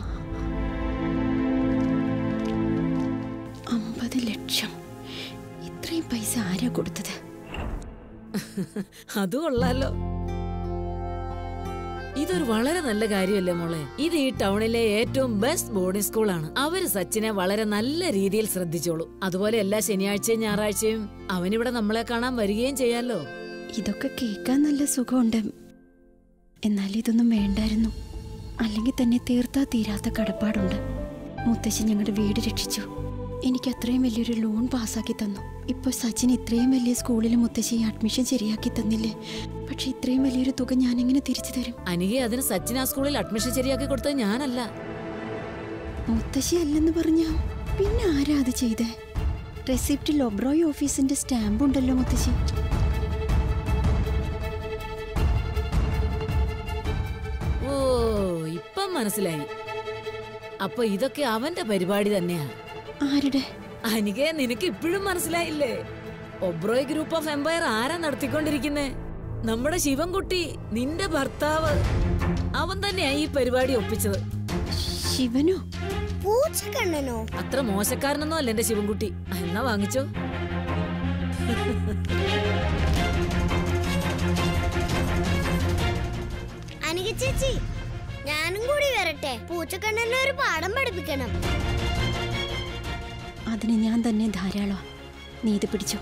അമ്പത് ലക്ഷം ഇത്രയും പൈസ ആരാ കൊടുത്തത് അത് കൊള്ളാലോ ഇതൊരു വളരെ നല്ല കാര്യമല്ലേ മോളെ ഇത് ഈ ടൗണിലെ ഏറ്റവും ബെസ്റ്റ് ബോർഡിംഗ് സ്കൂളാണ് അവര് സച്ചിനെ വളരെ നല്ല രീതിയിൽ ശ്രദ്ധിച്ചോളൂ അതുപോലെ എല്ലാ ശനിയാഴ്ചയും ഞായറാഴ്ചയും അവനിവിടെ നമ്മളെ കാണാൻ വരികയും ചെയ്യാലോ ഇതൊക്കെ കേൾക്കാൻ നല്ല സുഖമുണ്ട് എന്നാൽ ഇതൊന്നും വേണ്ടായിരുന്നു അല്ലെങ്കിൽ തന്നെ തീർത്താ തീരാത്ത കടപ്പാടുണ്ട് മുത്തശ്ശി ഞങ്ങളുടെ വീട് രക്ഷിച്ചു എനിക്ക് അത്രയും വലിയൊരു ലോൺ പാസ്സാക്കി തന്നു ഇപ്പോൾ സച്ചിൻ ഇത്രയും വലിയ സ്കൂളിൽ മുത്തശ്ശി അഡ്മിഷൻ ശരിയാക്കി തന്നില്ലേ പക്ഷെ ഇത്രയും വലിയൊരു തുക ഞാൻ എങ്ങനെ തിരിച്ചു തരും അനികെ അതിന് സച്ചിൻ ആ സ്കൂളിൽ അഡ്മിഷൻ ശരിയാക്കി കൊടുത്തത് ഞാനല്ല മുത്തശ്ശി അല്ലെന്ന് പറഞ്ഞ പിന്നെ ആരാ അത് ചെയ്തേ റെസിപ്റ്റിൽ ഒബ്രോയ് ഓഫീസിന്റെ സ്റ്റാമ്പ് ഉണ്ടല്ലോ മുത്തശ്ശി ഓ ഇപ്പം മനസ്സിലായി അപ്പൊ ഇതൊക്കെ അവന്റെ പരിപാടി തന്നെയാ ആരുടെ അനികെ നിനക്ക് ഇപ്പോഴും മനസ്സിലായില്ലേ ഒബ്രോയ് ഗ്രൂപ്പ് ഓഫ് എംപയർ ആരാ നടത്തിക്കൊണ്ടിരിക്കുന്നേ നമ്മുടെ ശിവൻകുട്ടി നിന്റെ ഭർത്താവ് അവൻ തന്നെയാ ഈ പരിപാടി ഒപ്പിച്ചത് ശിവനോ പൂച്ചക്കണ്ണനോ അത്ര മോശക്കാരനൊന്നും അല്ല എന്റെ ശിവൻകുട്ടി എന്നാ വാങ്ങിച്ചോ അനിക ചേച്ചി ഞാനും കൂടി വരട്ടെ പൂച്ചക്കണ്ണനെ ഒരു പാഠം പഠിപ്പിക്കണം അതിന് ഞാൻ തന്നെ ധാരാളം നീ ഇത് പിടിച്ചോ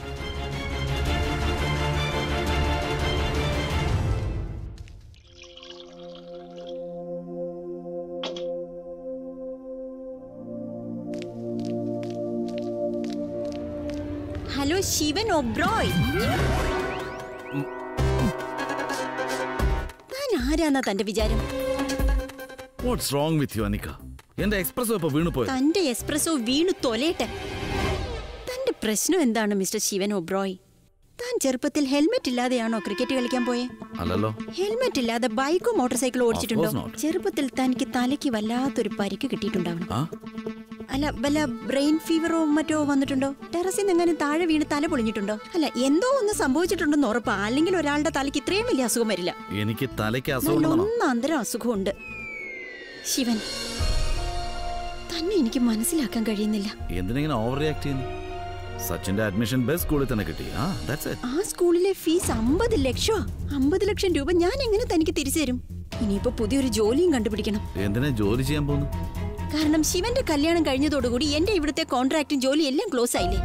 ഹലോ ശിവൻ ഒബ്രോയ് താൻ ആരാന്നാ തന്റെ വിചാരം what's wrong with you Anika എന്റെ എക്സ്പ്രസ് ഇപ്പൊ വീണു പോയത് തന്റെ എക്സ്പ്രസോ വീണു തൊലയട്ടെ തന്റെ പ്രശ്നം എന്താണ് മിസ്റ്റർ ശിവൻ ഒബ്രോയ് താൻ ചെറുപ്പത്തിൽ ഹെൽമെറ്റ് ഇല്ലാതെയാണോ ക്രിക്കറ്റ് കളിക്കാൻ പോയെ അല്ലല്ലോ ഹെൽമെറ്റ് ഇല്ലാതെ ബൈക്കോ മോട്ടോർ സൈക്കിളോ ഓടിച്ചിട്ടുണ്ടോ course not. ചെറുപ്പത്തിൽ തനിക്ക് തലയ്ക്ക് വല്ലാത്തൊരു പരിക്ക് കിട്ടിയിട്ടുണ്ടാവണം ആ അല്ല വല്ല ബ്രെയിൻ ഫീവറോ മറ്റോ വന്നിട്ടുണ്ടോ ടെറസിൽ നിന്ന് എങ്ങനെ താഴെ വീണ് തല പൊളിഞ്ഞിട്ടുണ്ടോ അല്ല എന്തോ ഒന്ന് സംഭവിച്ചിട്ടുണ്ടെന്ന് ഉറപ്പാ അല്ലെങ്കിൽ ഒരാളുടെ തലയ്ക്ക് ഇത്രയും വലിയ അസുഖം വരില്ല എനിക്ക് തലയ്ക്ക് നല്ല അസുഖം ഒന്നാന്തരം അസുഖമുണ്ട് ശിവൻ തന്നെ എനിക്ക് മനസ്സിലാക്കാൻ കഴിയുന്നില്ല എന്തിനെങ്ങനെ ഓവർ റിയാക്ട് ചെയ്യുന്നു സച്ചിന്റെ അഡ്മിഷൻ ബെസ്റ്റ് സ്കൂളിൽ തന്നെ കിട്ടി ആ ദാറ്റ്സ് ഇറ്റ് ആ സ്കൂളിലെ ഫീസ് അമ്പത് ലക്ഷോ അമ്പത് ലക്ഷം രൂപ ഞാൻ എങ്ങനെ തനിക്ക് തിരിച്ചു തരും ഇനിയിപ്പോ പുതിയൊരു ജോലിയും കണ്ടുപിടിക്കണം എന്തിനാ ജോലി ചെയ്യാൻ പോകുന്നു കാരണം ശിവന്റെ കല്യാണം കഴിഞ്ഞതോടുകൂടി എന്റെ ഇവിടുത്തെ കോൺട്രാക്റ്റും ജോലി എല്ലാം ക്ലോസ് ആയില്ലേ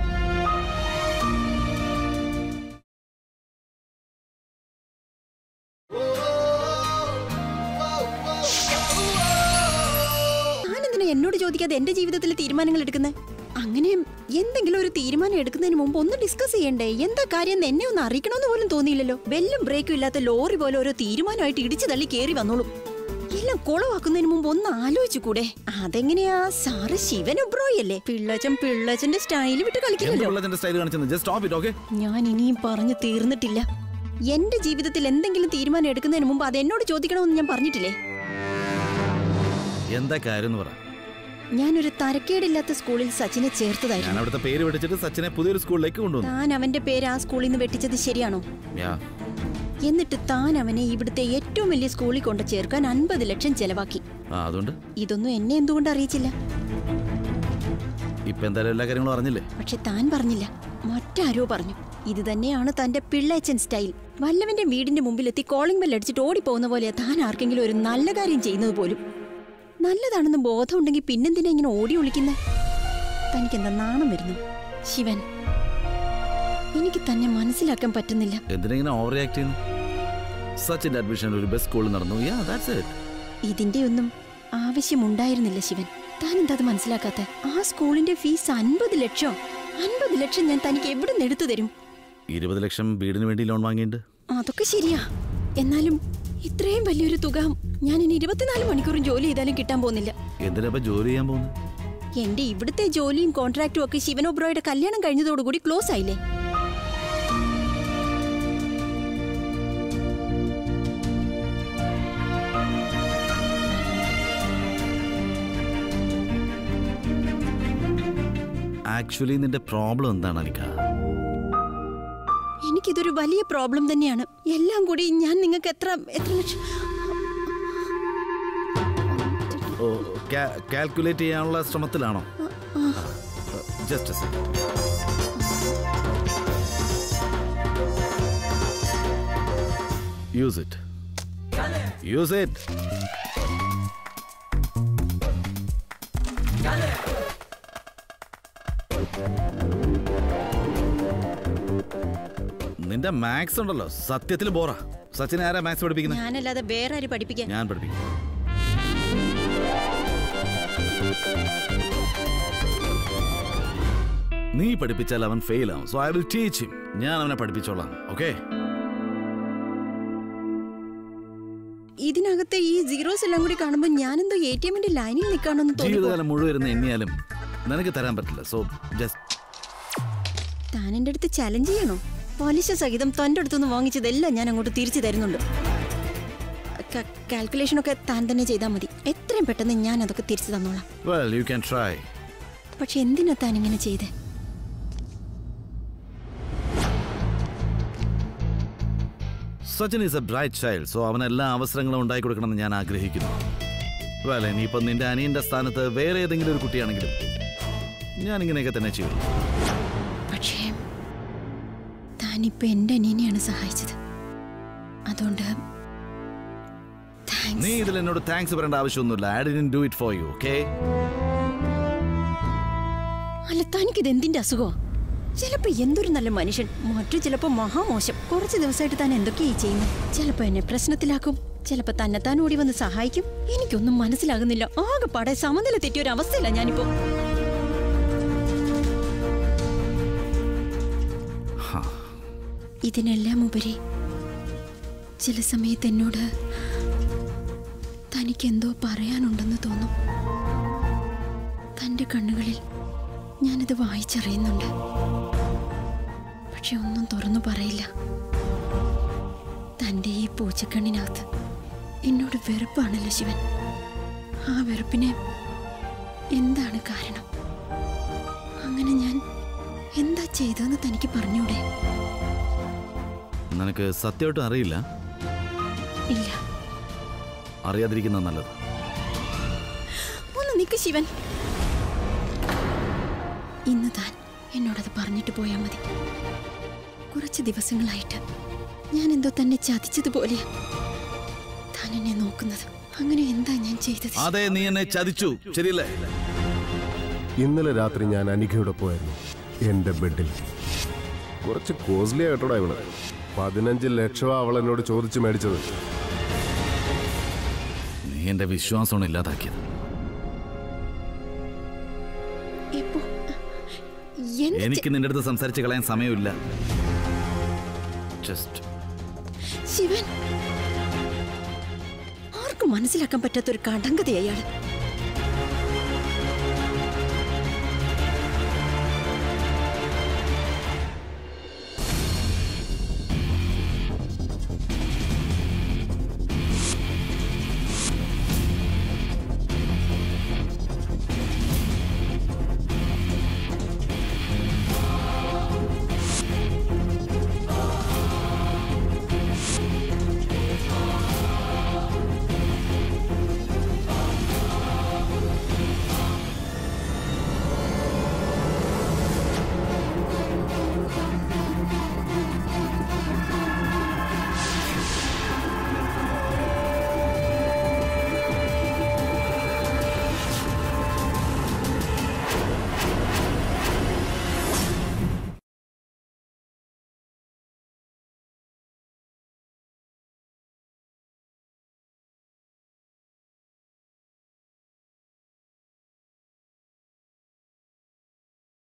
ഞാനെന്തിനാ എന്നോട് ചോദിക്കാതെ എന്റെ ജീവിതത്തിൽ തീരുമാനങ്ങൾ എടുക്കുന്നത് അങ്ങനെ എന്തെങ്കിലും ഒരു തീരുമാനം എടുക്കുന്നതിന് മുമ്പ് ഒന്ന് ഡിസ്കസ് ചെയ്യണ്ടേ എന്താ കാര്യം എന്ന് എന്നെ ഒന്ന് അറിയിക്കണമെന്ന് പോലും തോന്നിയില്ലല്ലോ ബെല്ലും ബ്രേക്കും ഇല്ലാത്ത ലോറി പോലെ ഓരോ തീരുമാനമായിട്ട് ഇടിച്ചു തള്ളി കേറി വന്നോളും എല്ലാം കുളവാക്കുന്നതിന് മുമ്പ് ഒന്ന് ആലോചിച്ചു കൂടെ അതെങ്ങനെയാ സാറ് ശിവൻ ഉബ്രോയല്ലേ പിള്ളച്ചൻ പിള്ളച്ചന്റെ സ്റ്റൈല് വിട്ട് കളിക്കില്ലല്ലോ സ്റ്റൈൽ കാണിച്ചത് ജസ്റ്റ് സ്റ്റോപ്പ് ഇറ്റ് ഓക്കെ ഞാൻ ഇനിയും പറഞ്ഞു തീർന്നിട്ടില്ല എന്റെ ജീവിതത്തിൽ എന്തെങ്കിലും തീരുമാനം എടുക്കുന്നതിന് മുമ്പ് അത് എന്നോട് ചോദിക്കണമെന്ന് ഞാൻ പറഞ്ഞിട്ടില്ലേ എന്താ കാര്യം എന്ന് പറ ഞാനൊരു തരക്കേടില്ലാത്ത സ്കൂളിൽ സച്ചിനെ ഞാൻ ചേർത്തതായിരുന്നു അവിടുത്തെ പേര് പഠിച്ചിട്ട് സച്ചിനെ പുതിയൊരു സ്കൂളിലേക്ക് കൊണ്ടുവന്നു താൻ അവന്റെ പേര് ആ സ്കൂളിൽ നിന്ന് വെട്ടിച്ചത് ശരിയാണോ യാ എന്നിട്ട് താൻ അവനെ ഇവിടുത്തെ ഏറ്റവും വലിയ സ്കൂളിൽ കൊണ്ട് ചേർക്കാൻ അൻപത് ലക്ഷം ചെലവാക്കി ആ അതുകൊണ്ട് ഇതൊന്നും എന്നെ എന്തുകൊണ്ട് അറിയിച്ചില്ല ഇപ്പൊ എന്തായാലും എല്ലാ കാര്യങ്ങളും അറിഞ്ഞില്ലേ പക്ഷെ താൻ പറഞ്ഞില്ല മറ്റാരോ പറഞ്ഞു ഇത് തന്നെയാണ് തന്റെ പിള്ളേച്ചൻ സ്റ്റൈൽ വല്ലവന്റെ വീടിന്റെ മുമ്പിലെത്തി കോളിംഗ് ബെൽ അടിച്ചിട്ട് ഓടിപ്പോകുന്ന പോലെ താൻ ആർക്കെങ്കിലും ഒരു നല്ല കാര്യം ചെയ്യുന്നത് പോലും നല്ലതാണെന്ന് ബോധമുണ്ടെങ്കിൽ പിന്നെന്തിനാ ഇങ്ങനെ ഓടി ഒളിക്കുന്നേ തനിക്കെന്താ നാണം വരുന്നു ശിവൻ എനിക്ക് തന്നെ മനസ്സിലാക്കാൻ പറ്റുന്നില്ല എന്തിനെങ്ങനെ ഓവർ റിയാക്ട് ചെയ്യുന്നു സച്ചിന്റെ അഡ്മിഷൻ ഒരു ബെസ്റ്റ് സ്കൂളിൽ നടന്നു യാ ദാറ്റ്സ് ഇറ്റ് ഇതിന്റെ ഒന്നും ആവശ്യമുണ്ടായിരുന്നില്ല ശിവൻ താൻ എന്താ അത് മനസ്സിലാക്കാത്ത ആ സ്കൂളിന്റെ ഫീസ് അൻപത് ലക്ഷം അൻപത് ലക്ഷം ഞാൻ തനിക്ക് എവിടെ നിന്ന് എടുത്തു തരും ഇരുപത് ലക്ഷം വീടിന് വേണ്ടി ലോൺ വാങ്ങിയിട്ടുണ്ട് അതൊക്കെ ശരിയാ എന്നാലും ഇത്രയും വലിയൊരു തുക ഞാൻ ഇനി ഇരുപത്തിനാല് മണിക്കൂറും ജോലി ചെയ്താലും കിട്ടാൻ പോകുന്നില്ല എന്തിനാ ഇപ്പൊ ജോലി ചെയ്യാൻ പോകുന്നത് എന്റെ ഇവിടുത്തെ ജോലിയും കോൺട്രാക്റ്റും ഒക്കെ ശിവനോബ്രോയുടെ കല്യാണം കഴിഞ്ഞതോടുകൂടി ക്ലോസ് ആയില്ലേ ആക്ച്വലി നിന്റെ പ്രോബ്ലം എന്താണ് അനിക്ക എനിക്കിതൊരു വലിയ പ്രോബ്ലം തന്നെയാണ് എല്ലാം കൂടി ഞാൻ നിങ്ങൾക്ക് എത്ര എത്ര ലക്ഷം ഓ കാൽക്കുലേറ്റ് ചെയ്യാനുള്ള ശ്രമത്തിലാണോ just use it use it നിന്റെ മാത്സ് ഉണ്ടല്ലോ സത്യത്തിൽ ബോറാ സച്ചിൻ ആരാ മാത്സ് പഠിപ്പിക്കുന്നത് ഞാനല്ലാതെ വേറെ ആര് പഠിപ്പിക്കാൻ ഞാൻ പഠിപ്പിക്കും നീ പഠിപ്പിച്ചാൽ അവൻ ഫെയിൽ ആവും so I will teach him ഞാൻ അവനെ പഠിപ്പിച്ചോളാം ഓക്കെ ഇതിനകത്തെ ഈ സീറോസ് എല്ലാം കൂടി കാണുമ്പോൾ ഞാനെന്തോ എ ടി എമ്മിന്റെ ലൈനിൽ നിൽക്കാണെന്ന് തോന്നുന്നു ജീവിതകാലം മുഴുവൻ ഇരുന്ന് എണ്ണിയാലും നിനക്ക് തരാൻ പറ്റില്ല സോ ജസ്റ്റ് താൻ എൻ്റെ അടുത്ത് ചലഞ്ച് ചെയ്യണോ പലിശ സഹിതം തൻ്റെ അടുത്തുനിന്ന് വാങ്ങിച്ചതെല്ലാം ഞാൻ അങ്ങോട്ട് തിരിച്ചു തരുന്നുണ്ട് കാൽക്കുലേഷൻ ഒക്കെ താൻ തന്നെ ചെയ്താൽ മതി എത്രയും പെട്ടെന്ന് ഞാൻ അതൊക്കെ തിരിച്ചു തന്നോളാം വെൽ യു ക്യാൻ ട്രൈ പക്ഷെ എന്തിനാ താൻ ഇങ്ങനെ ചെയ്തേ Sachin is a bright child so അവന് എല്ലാ അവസരങ്ങളും ഉണ്ടാക്കി കൊടുക്കണമെന്ന് ഞാൻ ആഗ്രഹിക്കുന്നു വേല ഇനിയിപ്പം നിന്റെ അനിയന്റെ സ്ഥാനത്ത് വേറെ ഏതെങ്കിലും ഒരു കുട്ടിയാണെങ്കിലും ഞാൻ ഇങ്ങനെയൊക്കെ തന്നെ ചെയ്യും പക്ഷേ താനിപ്പോ എൻ്റെ അനിയനെയാണ് സഹായിച്ചത് അതുകൊണ്ട് നീ ഇതിൽ എന്നോട് താങ്ക്സ് പറയേണ്ട ആവശ്യമൊന്നുമില്ല I didn't do it for you okay അല്ല തനിക്കിത് എന്തിന്റെ അസുഖമാ ചിലപ്പോ എന്തൊരു നല്ല മനുഷ്യൻ മറ്റു ചിലപ്പോ മഹാമോശം കുറച്ച് ദിവസമായിട്ട് താൻ എന്തൊക്കെയാ ചെയ്യുന്നത് ചിലപ്പോ എന്നെ പ്രശ്നത്തിലാക്കും ചിലപ്പോ തന്നെത്താൻ ഓടി വന്ന് സഹായിക്കും എനിക്കൊന്നും മനസ്സിലാകുന്നില്ല ആകെപ്പാടെ സമനില തെറ്റിയ ഒരു അവസ്ഥയില്ല ഞാനിപ്പോ ഇതിനെല്ലാം ഉപരി ചില സമയത്ത് എന്നോട് തനിക്കെന്തോ പറയാനുണ്ടെന്ന് തോന്നും തന്റെ കണ്ണുകളിൽ ഞാനിത് വായിച്ചറിയുന്നുണ്ട് പക്ഷെ ഒന്നും തുറന്നു പറയില്ല തന്റെ ഈ പൂച്ചക്കണ്ണിനകത്ത് എന്നോട് വെറുപ്പാണല്ലോ ശിവൻ ആ വെറുപ്പിന് എന്താണ് കാരണം അങ്ങനെ ഞാൻ എന്താ ചെയ്തതെന്ന് തനിക്ക് പറഞ്ഞൂടെ നിനക്ക് സത്യമായിട്ടും അറിയില്ല ഇല്ല അറിയാതിരിക്കുന്നത് നല്ലത് ഒന്ന് നിക്ക് ശിവൻ ഇന്ന് താൻ എന്നോടത് പറഞ്ഞിട്ട് പോയാൽ മതി കുറച്ച് ദിവസങ്ങളായിട്ട് ഞാൻ എന്തോ തന്നെ ചതിച്ചതുപോലെയാ താൻ എന്നെ നോക്കുന്നത് അങ്ങനെ എന്താ ഞാൻ ചെയ്തത് അതെ നീ എന്നെ ചതിച്ചു ശരിയല്ലേ ഇന്നലെ രാത്രി ഞാൻ അനിഖയുടെ പോയായിരുന്നു എന്റെ ബെഡിൽ കുറച്ച് കോസ്റ്റ്ലി ആയിട്ടോടാ ഇവള് പതിനഞ്ച് ലക്ഷമാ അവൾ എന്നോട് ചോദിച്ചു മേടിച്ചത് നീ എന്റെ വിശ്വാസമാണ് ഇല്ലാതാക്കിയത് എപ്പോ എന്ത് എനിക്ക് നിന്റെ അടുത്ത് സംസാരിച്ച് കളയാൻ സമയമില്ല ജസ്റ്റ് ശിവൻ ആർക്കും മനസ്സിലാക്കാൻ പറ്റാത്ത ഒരു കടങ്കത അയാള്